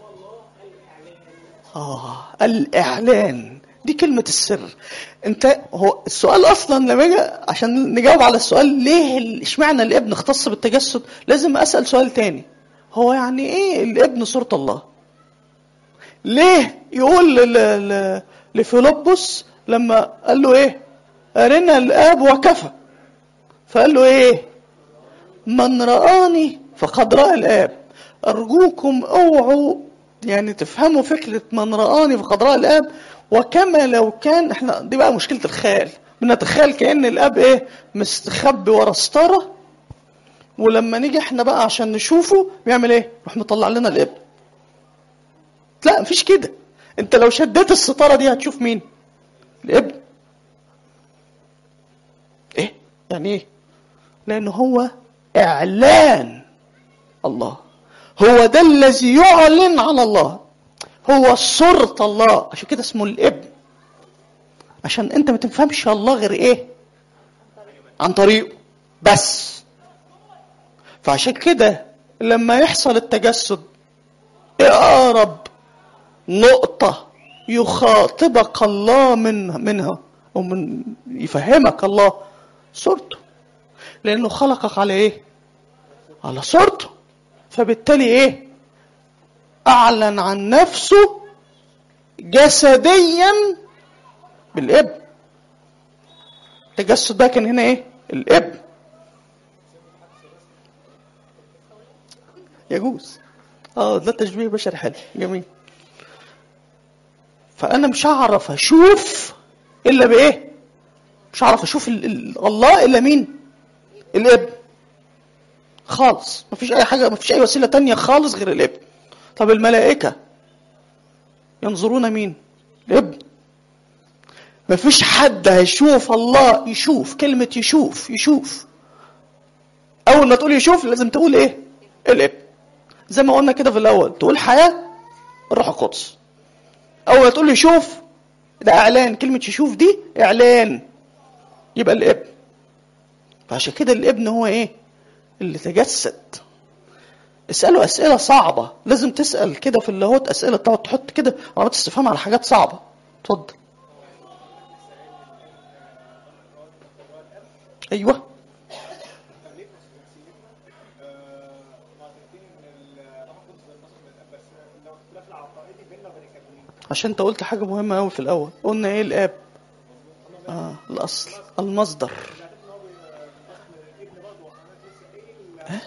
اه الاعلان دي كلمة السر انت هو السؤال اصلا لما اجي عشان نجاوب على السؤال ليه ال- اشمعنى الابن اختص بالتجسد لازم اسال سؤال تاني هو يعني ايه الابن صورة الله ليه يقول ل- ل- لفيلبس لما قال له ايه ارنا الاب وكفى فقال له ايه من رآني فقد رأى الآب أرجوكم اوعوا يعني تفهموا فكرة من رآني فقد رأى الآب وكما لو كان احنا دي بقى مشكلة الخيال بنتخيل كأن الآب ايه مستخبي ورا ستارة ولما نيجي احنا بقى عشان نشوفه بيعمل ايه؟ يروح مطلع لنا الابن. لا مفيش كده. انت لو شديت الستارة دي هتشوف مين؟ الابن. ايه؟ يعني ايه؟ لأنه هو إعلان الله هو ده الذي يعلن على الله هو صورة الله عشان كده اسمه الابن عشان انت ما تفهمش الله غير ايه عن طريقه بس فعشان كده لما يحصل التجسد اقرب نقطة يخاطبك الله من منها ومن يفهمك الله صورته لانه خلقك على ايه على صورته فبالتالي ايه اعلن عن نفسه جسديا بالابن التجسد ده كان هنا ايه الابن يجوز اه ده تشبيه بشري حلو جميل فانا مش هعرف اشوف الا بايه مش هعرف اشوف ال- ال- الله الا مين الابن خالص مفيش اي حاجه مفيش اي وسيله تانية خالص غير الابن طب الملائكه ينظرون مين الابن مفيش حد هيشوف الله يشوف كلمة يشوف يشوف أول ما تقول يشوف لازم تقول إيه؟ الابن زي ما قلنا كده في الأول تقول حياة الروح القدس أول ما تقول يشوف ده إعلان كلمة يشوف دي إعلان يبقى الابن فعشان كده الابن هو إيه؟ اللي تجسد اسألوا أسئلة صعبة لازم تسأل كده في اللاهوت أسئلة تقعد تحط كده علامات استفهام على حاجات صعبة اتفضل أيوه عشان انت قلت حاجة مهمة أوي في الأول قلنا إيه الآب آه الأصل المصدر ها؟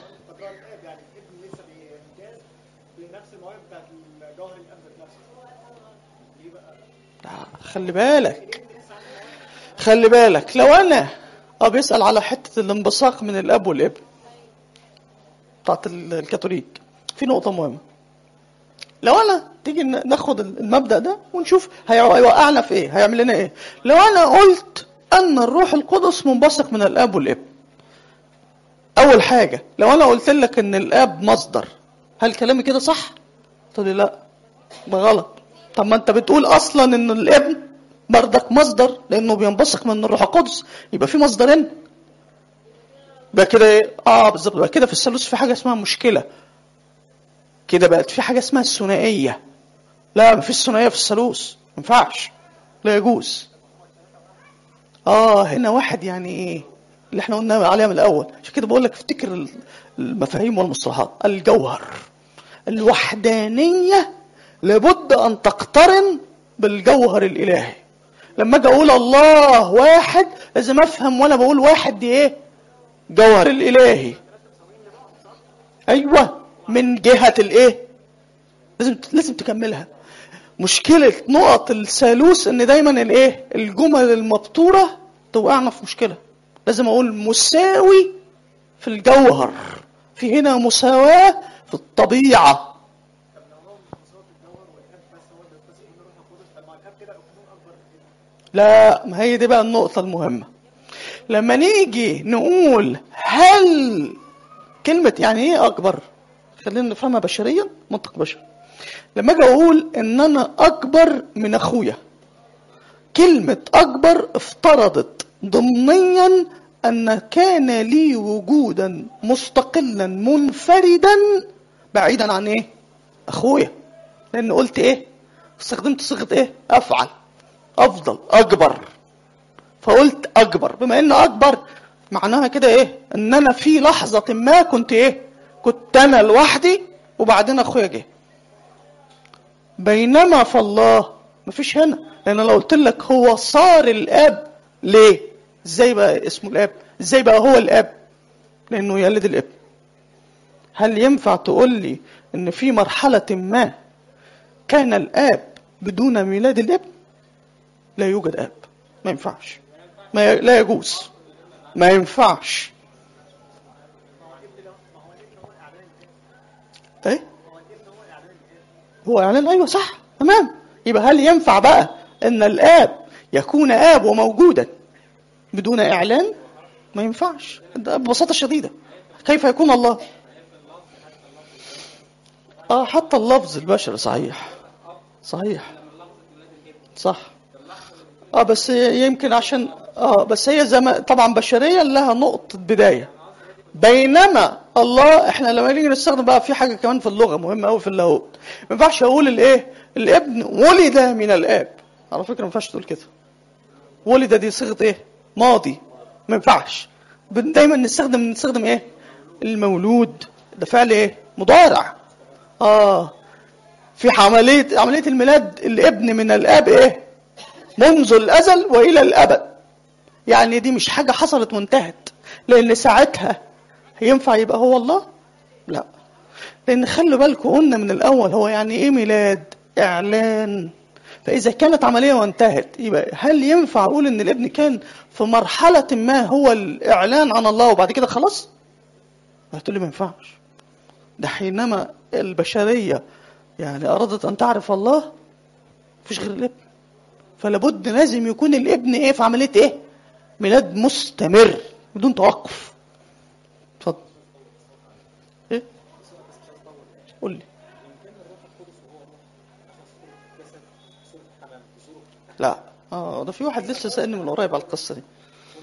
آه، خلي بالك خلي بالك لو أنا اه بيسأل على حتة الانبثاق من الأب والابن بتاعت ال- الكاثوليك في نقطة مهمة لو أنا تيجي ن- ناخد المبدأ ده ونشوف هي- هيوقعنا في إيه هيعمل لنا إيه لو أنا قلت أن الروح القدس منبثق من الأب والابن أول حاجة لو أنا قلت لك أن الأب مصدر هل كلامي كده صح؟ تقول لي لا ده غلط طب ما أنت بتقول أصلا أن الابن بردك مصدر لأنه بينبثق من الروح القدس يبقى في مصدرين يبقى كده ايه؟ اه بالظبط يبقى كده في الثالوث في حاجه اسمها مشكله كده بقت في حاجه اسمها الثنائيه لا ما فيش ثنائيه في الثالوث ما ينفعش لا يجوز اه هنا واحد يعني ايه اللي احنا قلنا عليها من الاول عشان كده بقول لك افتكر المفاهيم والمصطلحات الجوهر الوحدانيه لابد ان تقترن بالجوهر الالهي لما اجي اقول الله واحد لازم افهم وانا بقول واحد دي ايه جوهر الالهي ايوه من جهه الايه لازم لازم تكملها مشكله نقط الثالوث ان دايما الايه الجمل المبتوره توقعنا في مشكله لازم اقول مساوي في الجوهر في هنا مساواه في الطبيعه لا ما هي دي بقى النقطة المهمة لما نيجي نقول هل كلمة يعني ايه أكبر خلينا نفهمها بشريا منطق بشري لما اجي اقول ان انا اكبر من اخويا كلمة اكبر افترضت ضمنيا ان كان لي وجودا مستقلا منفردا بعيدا عن ايه اخويا لان قلت ايه استخدمت صيغة ايه افعل افضل اكبر فقلت اكبر بما انه اكبر معناها كده ايه ان انا في لحظة ما كنت ايه كنت انا لوحدي وبعدين اخويا جه بينما فالله مفيش هنا لان لو قلت لك هو صار الاب ليه ازاي بقى اسمه الاب ازاي بقى هو الاب لانه يلد الابن هل ينفع تقول لي ان في مرحلة ما كان الاب بدون ميلاد الابن لا يوجد اب ما ينفعش ما ي... لا يجوز ما ينفعش ايه هو اعلان ايوه صح تمام يبقى هل ينفع بقى ان الاب يكون اب وموجودا بدون اعلان ما ينفعش ده ببساطه شديده كيف يكون الله اه حتى اللفظ البشري صحيح صحيح صح اه بس يمكن عشان اه بس هي زي ما طبعا بشريا لها نقطة بداية بينما الله احنا لما نيجي نستخدم بقى في حاجة كمان في اللغة مهمة قوي في اللاهوت ما ينفعش اقول الايه الابن ولد من الاب على فكرة ما ينفعش تقول كده ولد دي صيغة ايه ماضي ما ينفعش دايما نستخدم نستخدم ايه المولود ده فعل ايه مضارع اه في عملية عملية الميلاد الابن من الاب ايه منذ الازل والى الابد يعني دي مش حاجة حصلت وانتهت لان ساعتها ينفع يبقى هو الله لا لان خلوا بالكم قلنا من الاول هو يعني ايه ميلاد اعلان فاذا كانت عمليه وانتهت يبقى هل ينفع اقول ان الابن كان في مرحله ما هو الاعلان عن الله وبعد كده خلاص هتقول لي ما ينفعش ده حينما البشريه يعني ارادت ان تعرف الله مفيش غير الابن فلا بد لازم يكون الابن ايه في عمليه ايه ميلاد مستمر بدون توقف اتفضل ايه قول لي لا اه ده في واحد لسه سألني من قريب على القصه دي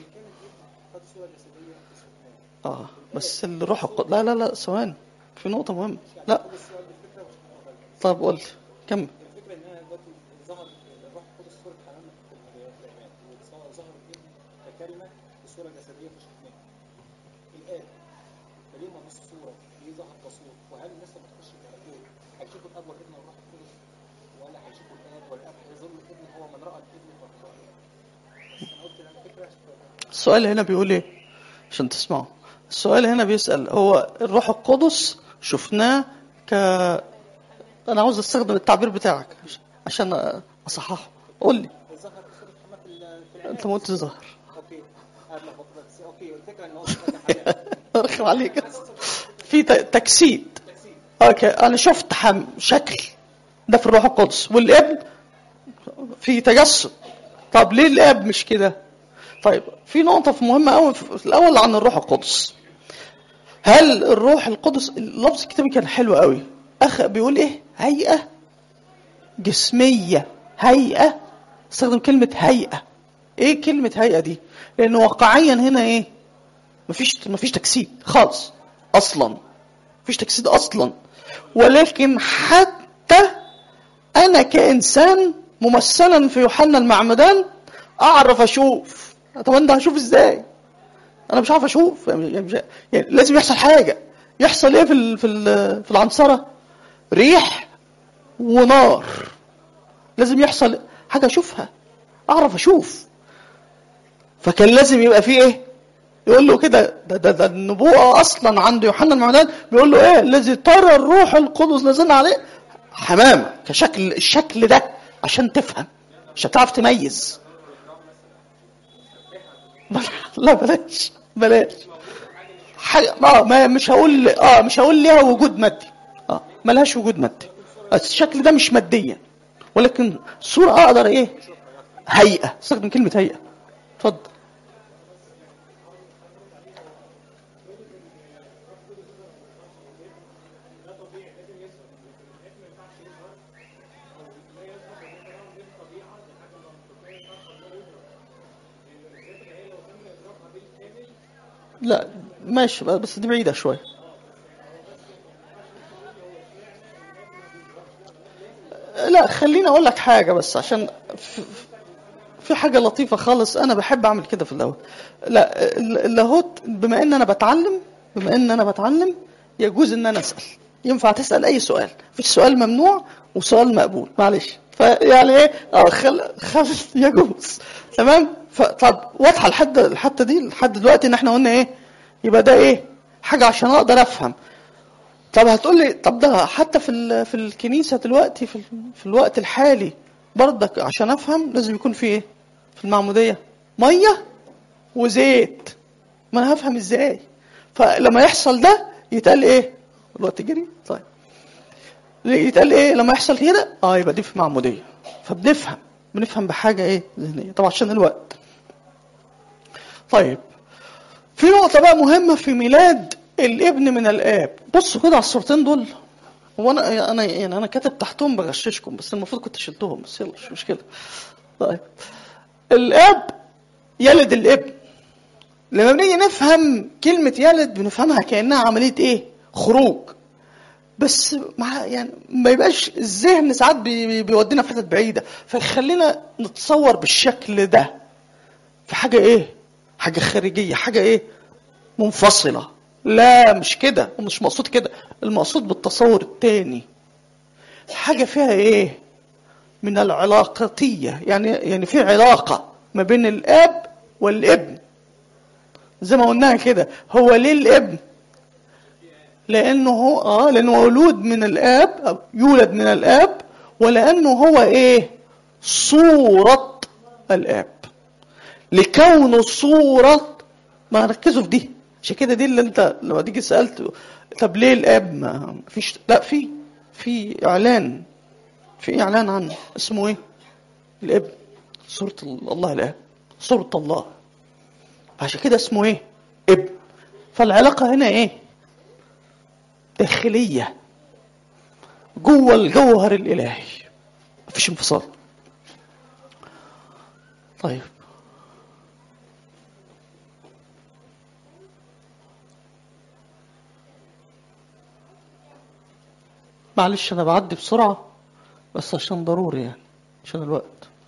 اه بس الروح القدس لا لا لا ثواني في نقطه مهمه لا طب قول لي كمل الفكره ان انا دلوقتي ظهر الروح القدس صوره حمام في الايمان وظهر الابن ككلمه بصوره جسديه فشفناها الاب فليه ما فيش صوره ليه ظهر كصوره وهل الناس لما تخش الملكوت هيشوفوا الاب والابن والروح القدس ولا هيشوفوا الاب والاب هيظل الابن هو من راى الابن والروح بس انا قلت انا فكره السؤال هنا بيقول ايه عشان تسمعوا السؤال هنا بيسأل هو الروح القدس شفناه ك انا عاوز استخدم التعبير بتاعك عشان اصححه قول لي ظهر صوره حمام في ال- في الايمان انت ما قلتش ظهر اوكي قبل بس اوكي الفكره ان هو صوره حمام رخم عليك في ت- تجسيد اوكي انا شفت حم شكل ده في الروح القدس والابن في تجسد طب ليه الاب مش كده طيب في نقطة في مهمة قوي في الأول عن الروح القدس هل الروح القدس اللفظ الكتابي كان حلو قوي أخ بيقول إيه هيئة جسمية هيئة استخدم كلمة هيئة إيه كلمة هيئة دي لأن واقعيا هنا إيه مفيش مفيش تجسيد خالص اصلا مفيش تجسيد اصلا ولكن حتى انا كانسان ممثلا في يوحنا المعمدان اعرف اشوف طب انا هشوف ازاي انا مش عارف اشوف يعني, مش- يعني لازم يحصل حاجه يحصل ايه في ال- في ال- في العنصره ريح ونار لازم يحصل حاجه اشوفها اعرف اشوف فكان لازم يبقى فيه ايه يقول له كده ده, ده, ده النبوءة أصلا عند يوحنا المعمدان بيقول له إيه الذي ترى الروح القدس نزلنا عليه حمامة كشكل الشكل ده عشان تفهم عشان تعرف تميز لا بلاش بلاش حاجة اه ما مش هقول اه مش هقول ليها وجود مادي اه ملهاش وجود مادي الشكل ده مش ماديا ولكن صورة اقدر ايه هيئة استخدم كلمة هيئة اتفضل لا ماشي بس دي بعيدة شوية لا خليني اقول لك حاجة بس عشان في, في حاجة لطيفة خالص انا بحب اعمل كده في اللاهوت لا اللاهوت بما ان انا بتعلم بما ان انا بتعلم يجوز ان انا اسال ينفع تسال اي سؤال في سؤال ممنوع وسؤال مقبول معلش فيعني ايه اه خل خل يجوز تمام طب واضحه لحد الحته دي لحد دلوقتي ان احنا قلنا ايه يبقى ده ايه حاجه عشان اقدر افهم طب هتقول لي طب ده حتى في ال- في الكنيسه دلوقتي في ال- في الوقت الحالي برضك عشان افهم لازم يكون في ايه في المعموديه ميه وزيت ما انا هفهم ازاي فلما يحصل ده يتقال ايه الوقت جري طيب يتقال ايه لما يحصل كده اه يبقى دي في معموديه فبنفهم بنفهم بحاجه ايه ذهنيه طبعا عشان الوقت طيب في نقطة بقى مهمة في ميلاد الابن من الآب بصوا كده على الصورتين دول هو أنا أنا يعني أنا كاتب تحتهم بغششكم بس المفروض كنت شلتهم بس يلا مش مشكلة طيب الآب يلد الابن لما بنيجي نفهم كلمة يلد بنفهمها كأنها عملية إيه؟ خروج بس مع يعني ما يبقاش الذهن ساعات بي- بي- بيودينا في حتت بعيدة فيخلينا نتصور بالشكل ده في حاجة إيه؟ حاجة خارجية حاجة إيه؟ منفصلة لا مش كده ومش مقصود كده المقصود بالتصور التاني حاجة فيها إيه؟ من العلاقتية يعني يعني في علاقة ما بين الآب والابن زي ما قلناها كده هو ليه الابن لانه هو اه لانه مولود من الاب أو يولد من الاب ولانه هو ايه صورة الاب لكونه صورة ما ركزوا في دي عشان كده دي اللي انت لما تيجي سالته طب ليه الاب ما فيش لا في في اعلان في اعلان عنه اسمه ايه الابن صورة الله الآب صورة الله عشان كده اسمه ايه ابن فالعلاقة هنا ايه داخلية جوه الجوهر الإلهي مفيش انفصال طيب معلش انا بعدي بسرعة بس عشان ضروري يعني عشان الوقت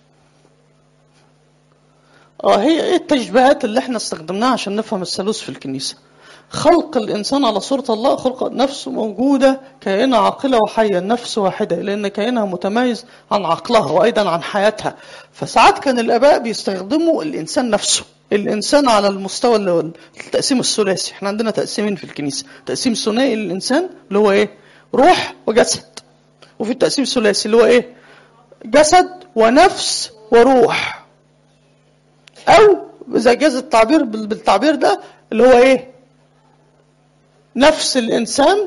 اه هي ايه التشبيهات اللي احنا استخدمناها عشان نفهم الثالوث في الكنيسة خلق الانسان على صورة الله خلق نفسه موجودة كائنة عاقلة وحية النفس واحدة لان كائنها متميز عن عقلها وايضا عن حياتها فساعات كان الاباء بيستخدموا الانسان نفسه الانسان على المستوى اللي هو التقسيم الثلاثي احنا عندنا تقسيمين في الكنيسة تقسيم ثنائي للانسان اللي هو ايه روح وجسد وفي التقسيم الثلاثي اللي هو ايه جسد ونفس وروح او اذا جاز التعبير بال- بالتعبير ده اللي هو ايه نفس الانسان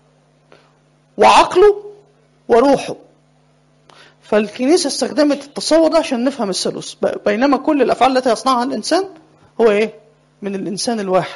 وعقله وروحه فالكنيسه استخدمت التصور ده عشان نفهم الثالوث ب- بينما كل الافعال التي يصنعها الانسان هو ايه من الانسان الواحد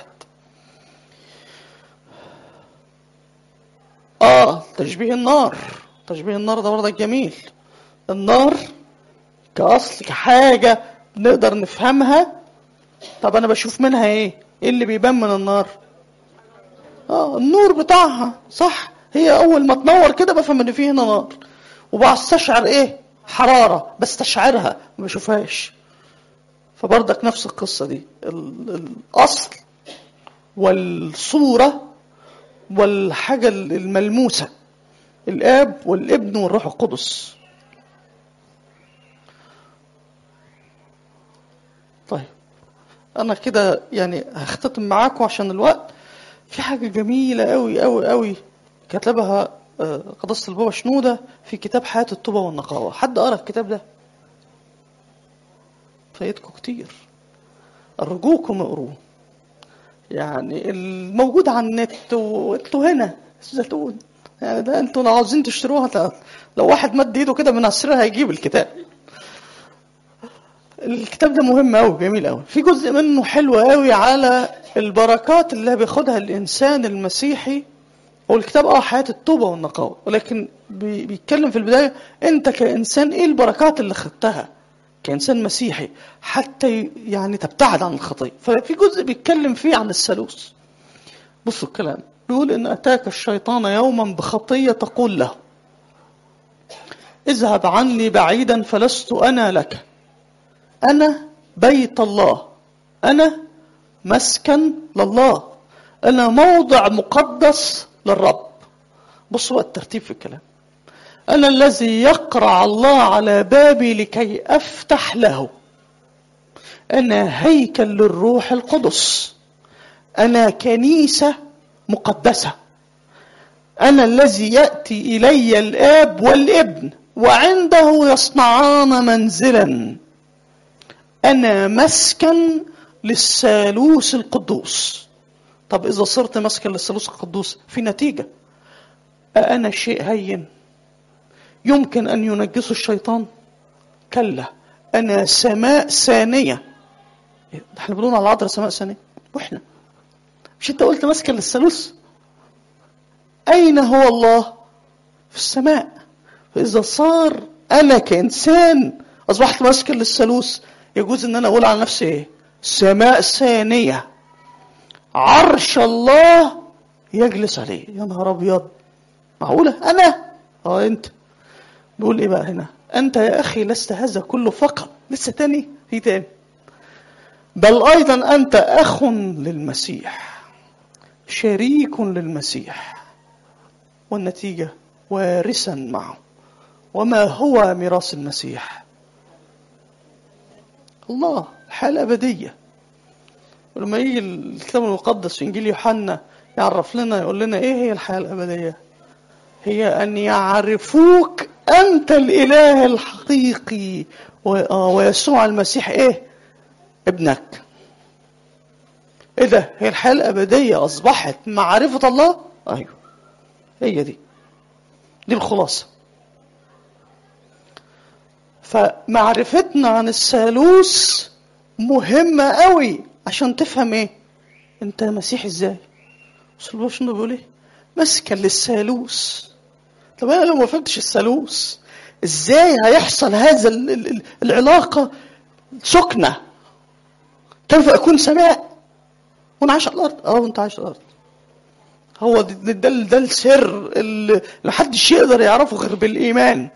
اه تشبيه النار تشبيه النار ده برضه جميل النار كأصل كحاجة نقدر نفهمها طب أنا بشوف منها إيه؟ إيه اللي بيبان من النار؟ آه النور بتاعها صح هي أول ما تنور كده بفهم إن في هنا نار وبستشعر إيه؟ حرارة بستشعرها ما بشوفهاش فبرضك نفس القصة دي ال- الأصل والصورة والحاجة الملموسة الآب والابن والروح القدس طيب أنا كده يعني هختتم معاكم عشان الوقت في حاجة جميلة أوي أوي أوي كتبها آه، قداسة البابا شنودة في كتاب حياة التوبة والنقاوة حد قرأ الكتاب ده؟ فايتكم كتير أرجوكم اقروه يعني الموجود على النت وانتوا هنا الزيتون يعني ده انتوا لو عاوزين تشتروها ت- لو واحد مد ايده كده من السر هيجيب الكتاب الكتاب ده مهم قوي جميل قوي في جزء منه حلو قوي على البركات اللي بياخدها الانسان المسيحي هو الكتاب اه حياة التوبة والنقاوة ولكن بي- بيتكلم في البداية انت كإنسان ايه البركات اللي خدتها كإنسان مسيحي حتى ي- يعني تبتعد عن الخطية ففي جزء بيتكلم فيه عن الثالوث بصوا الكلام بيقول إن أتاك الشيطان يوما بخطية تقول له اذهب عني بعيدا فلست أنا لك أنا بيت الله أنا مسكن لله أنا موضع مقدس للرب بصوا بقى الترتيب في الكلام أنا الذي يقرع الله على بابي لكي أفتح له أنا هيكل للروح القدس أنا كنيسة مقدسة أنا الذي يأتي إلي الآب والابن وعنده يصنعان منزلا أنا مسكن للثالوث القدوس طب إذا صرت مسكن للثالوث القدوس في نتيجة أأنا شيء هين يمكن أن ينجسه الشيطان كلا أنا سماء ثانية ده احنا بنقول على العذراء سماء ثانية واحنا مش انت قلت مسكن للثالوث أين هو الله في السماء فإذا صار أنا كإنسان أصبحت مسكن للثالوث يجوز أن أنا أقول على نفسي إيه سماء ثانية عرش الله يجلس عليه يا نهار أبيض معقولة أنا أه أنت بيقول إيه بقى هنا أنت يا أخي لست هذا كله فقط لسه تاني في تاني بل أيضا أنت أخ للمسيح شريك للمسيح والنتيجة وارثا معه وما هو ميراث المسيح الله الحياة الأبدية ولما يجي الكتاب المقدس في إنجيل يوحنا يعرف لنا يقول لنا إيه هي الحياة الأبدية هي أن يعرفوك أنت الإله الحقيقي و- آه، ويسوع المسيح إيه ابنك إيه ده هي الحياة الأبدية أصبحت معرفة الله أيوه هي دي دي الخلاصة فمعرفتنا عن الثالوث مهمة قوي عشان تفهم ايه انت مسيحي ازاي وصل شنو بيقول ايه مسكا للثالوث طب انا لو ما فهمتش الثالوث ازاي هيحصل هذا ال- ال- ال- العلاقة سكنة كيف اكون سماء وانا عايش على الارض اه وانت عايش على الارض هو ده, ده, ده السر اللي محدش يقدر يعرفه غير بالايمان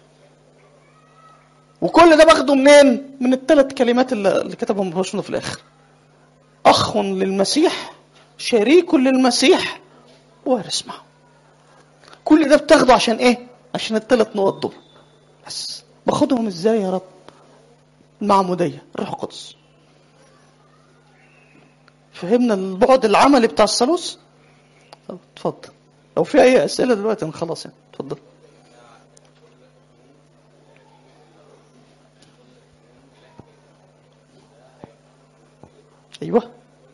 وكل ده باخده منين من الثلاث كلمات اللي, اللي كتبهم بوشنو في الاخر اخ للمسيح شريك للمسيح وارث معه كل ده بتاخده عشان ايه عشان الثلاث نقط دول بس باخدهم ازاي يا رب المعموديه الروح القدس فهمنا البعد العملي بتاع الثالوث طب اتفضل لو في اي اسئله دلوقتي نخلص يعني اتفضل ايوه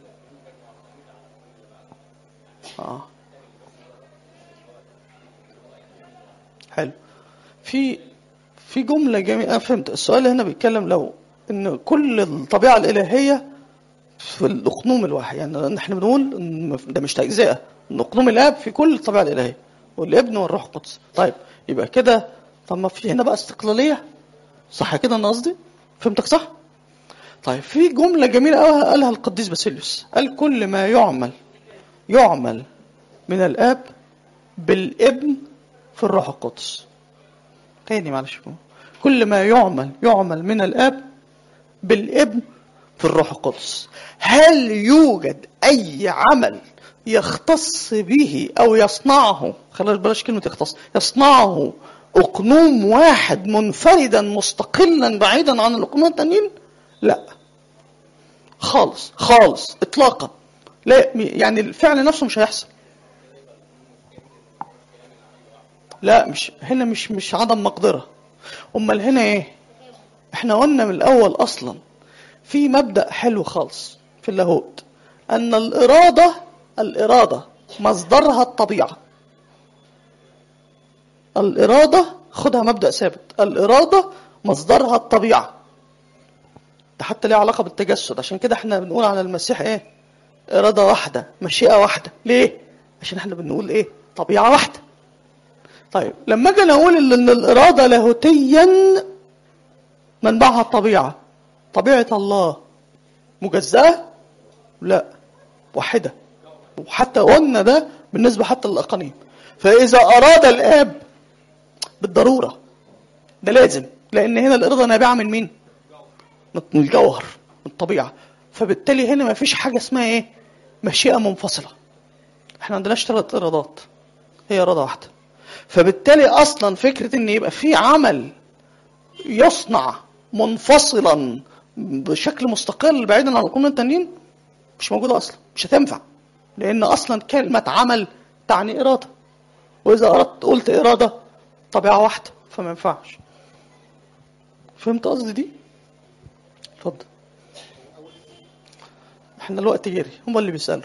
اه حلو في في جملة جميلة أنا فهمت السؤال هنا بيتكلم لو إن كل الطبيعة الإلهية في الأقنوم الواحد يعني احنا بنقول إن ده مش تجزئة إن أقنوم الآب في كل الطبيعة الإلهية والابن والروح القدس طيب يبقى كده طب ما في هنا بقى استقلالية صح كده أنا قصدي فهمتك صح طيب في جملة جميلة قوي قالها القديس باسيليوس قال كل ما يعمل يعمل من الآب بالابن في الروح القدس تاني معلش كل ما يعمل يعمل من الآب بالابن في الروح القدس هل يوجد أي عمل يختص به أو يصنعه خلاص بلاش كلمة يختص يصنعه أقنوم واحد منفردا مستقلا بعيدا عن الأقنوم التانيين لا خالص خالص إطلاقا لا يعني الفعل نفسه مش هيحصل لا مش هنا مش مش عدم مقدرة امال هنا ايه احنا قلنا من الاول اصلا في مبدأ حلو خالص في اللاهوت ان الارادة الارادة مصدرها الطبيعة الارادة خدها مبدأ ثابت الارادة مصدرها الطبيعة ده حتى ليه علاقة بالتجسد عشان كده احنا بنقول على المسيح ايه إرادة واحدة مشيئة واحدة ليه عشان احنا بنقول ايه طبيعة واحدة طيب لما اجي اقول ان إن الاراده لاهوتيا منبعها الطبيعه طبيعه الله مجزاه لا واحده وحتى قلنا ده بالنسبه حتى للاقانيم فاذا اراد الاب بالضروره ده لازم لان هنا الاراده نابعه من مين من الجوهر من الطبيعه فبالتالي هنا ما فيش حاجه اسمها ايه مشيئه منفصله احنا ما عندناش ثلاث ارادات هي اراده واحده فبالتالي اصلا فكره ان يبقى في عمل يصنع منفصلا بشكل مستقل بعيدا عن القانون التانيين مش موجوده اصلا مش هتنفع لان اصلا كلمه عمل تعني اراده واذا اردت قلت اراده طبيعه واحده فما ينفعش فهمت قصدي دي اتفضل احنا الوقت جري هم اللي بيسالوا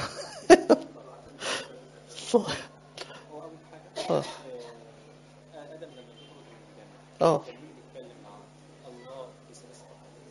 هو اول حاجه اه آه، ادم لما دخل الجنه اه كان مين بيتكلم مع الله في ثلاثه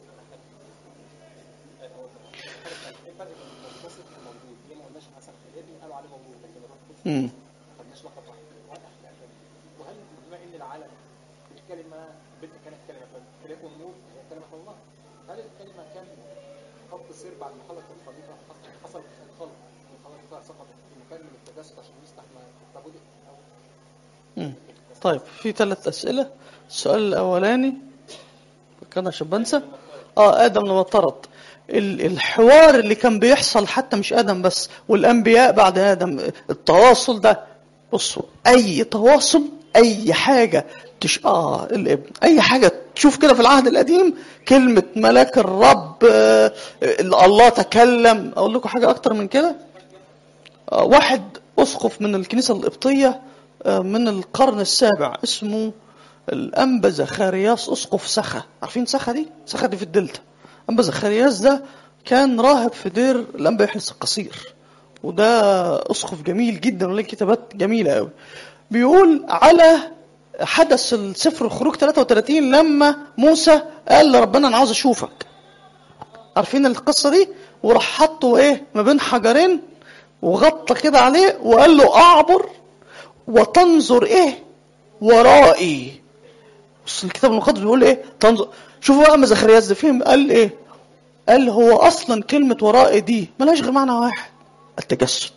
آه، هو ده. الفرق الفرق بين المنفصل والموجود ليه ما قلناش مثلا الابن قالوا عليه موجود لكن الروح القدس امم ما خدناش لقب واحد وهل احنا وهل بما ان العالم الكلمه بنت كانت كلمه فليكن نور هي كلمه الله هل الكلمه كان خط سير بعد ما خلق الخليقه حصل الخلق الخليقه سقطت في مكان من التجسد عشان يفتح ما طب أو مم. طيب في ثلاث أسئلة السؤال الأولاني كان عشان بنسى اه آدم لما طرد ال- الحوار اللي كان بيحصل حتى مش آدم بس والأنبياء بعد آدم التواصل ده بصوا أي تواصل أي حاجة تش... آه الابن أي حاجة تشوف كده في العهد القديم كلمة ملاك الرب آه الله تكلم أقول لكم حاجة أكتر من كده آه، واحد أسقف من الكنيسة القبطية آه، من القرن السابع اسمه الأنبا زخارياس أسقف سخا عارفين سخا دي؟ سخا دي في الدلتا أنبا زخارياس ده كان راهب في دير الأنبا يحيى القصير وده أسقف جميل جدا وليه كتابات جميلة قوي بيقول على حدث السفر الخروج 33 لما موسى قال لربنا انا عاوز اشوفك عارفين القصه دي وراح حطه ايه ما بين حجرين وغطى كده عليه وقال له اعبر وتنظر ايه ورائي بص الكتاب المقدس بيقول ايه تنظر شوفوا بقى ما زكرياس ده فهم قال ايه قال هو اصلا كلمه ورائي دي ملهاش غير معنى واحد التجسد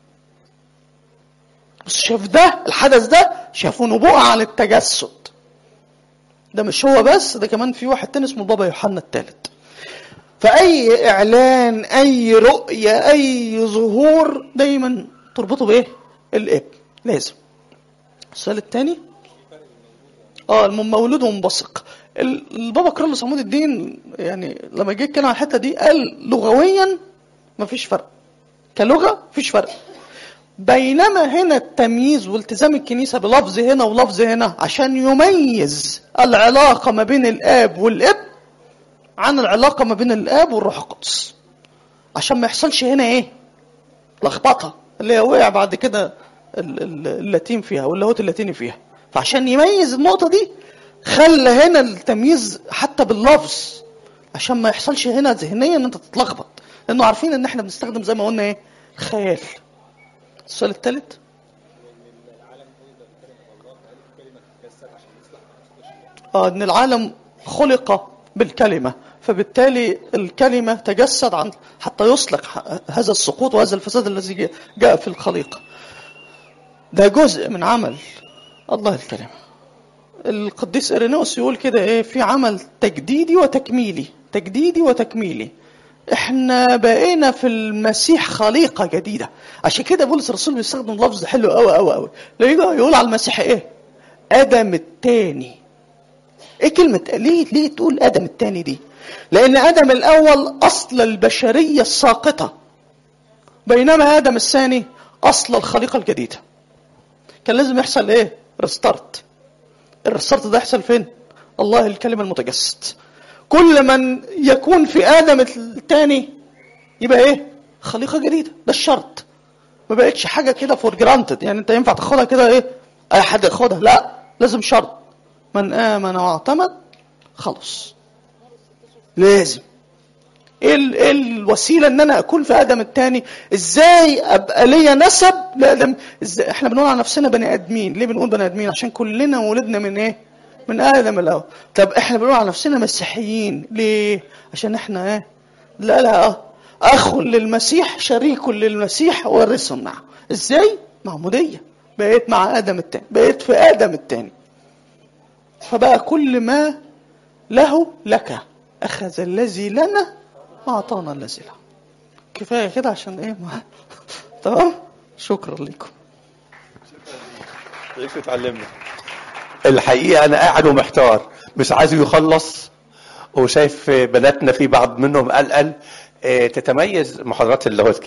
بس شاف ده الحدث ده شافوا نبوءة عن التجسد ده مش هو بس ده كمان في واحد تاني اسمه بابا يوحنا الثالث فأي إعلان أي رؤية أي ظهور دايما تربطه بإيه؟ الإب لازم السؤال الثاني اه المولود ومنبثق ال- البابا كرولوس عمود الدين يعني لما جه يتكلم عن الحته دي قال لغويا مفيش فرق كلغه مفيش فرق بينما هنا التمييز والتزام الكنيسه بلفظ هنا ولفظ هنا عشان يميز العلاقه ما بين الاب والابن عن العلاقه ما بين الاب والروح القدس عشان ما يحصلش هنا ايه لخبطه اللي هي وقع بعد كده ال- ال- اللاتين فيها واللاهوت اللاتيني فيها فعشان يميز النقطه دي خلى هنا التمييز حتى باللفظ عشان ما يحصلش هنا ذهنيا ان انت تتلخبط لانه عارفين ان احنا بنستخدم زي ما قلنا ايه خيال السؤال الثالث اه ان العالم خلق بالكلمه فبالتالي الكلمه تجسد عن حتى يصلح ه- هذا السقوط وهذا الفساد الذي جاء- جاء في الخليقه ده جزء من عمل الله الكلمه القديس ارينوس يقول كده ايه في عمل تجديدي وتكميلي تجديدي وتكميلي احنا بقينا في المسيح خليقة جديدة عشان كده بولس الرسول بيستخدم لفظ حلو قوي قوي قوي يجي يقول على المسيح ايه ادم التاني ايه كلمة ليه ليه تقول ادم التاني دي لان ادم الاول اصل البشرية الساقطة بينما ادم الثاني اصل الخليقة الجديدة كان لازم يحصل ايه ريستارت الريستارت ده يحصل فين الله الكلمة المتجسد كل من يكون في ادم الثاني يبقى ايه خليقه جديده ده الشرط ما بقتش حاجه كده فور جرانتد يعني انت ينفع تاخدها كده ايه اي حد ياخدها لا لازم شرط من امن واعتمد خلص لازم ايه ال- إيه الوسيله ان انا اكون في ادم الثاني ازاي ابقى ليا نسب لادم ازاي احنا بنقول على نفسنا بني ادمين ليه بنقول بني ادمين عشان كلنا ولدنا من ايه من ادم الاول طب احنا بنقول على نفسنا مسيحيين ليه عشان احنا ايه لا لا اه اخ للمسيح شريك للمسيح وارث معه ازاي معموديه بقيت مع ادم الثاني بقيت في ادم الثاني فبقى كل ما له لك اخذ الذي لنا واعطانا الذي له كفايه كده عشان ايه ما تمام شكرا لكم كيف تعلمنا الحقيقة أنا قاعد ومحتار مش عايزه يخلص وشايف بناتنا في بعض منهم قلقل آه، تتميز محاضرات اللاهوت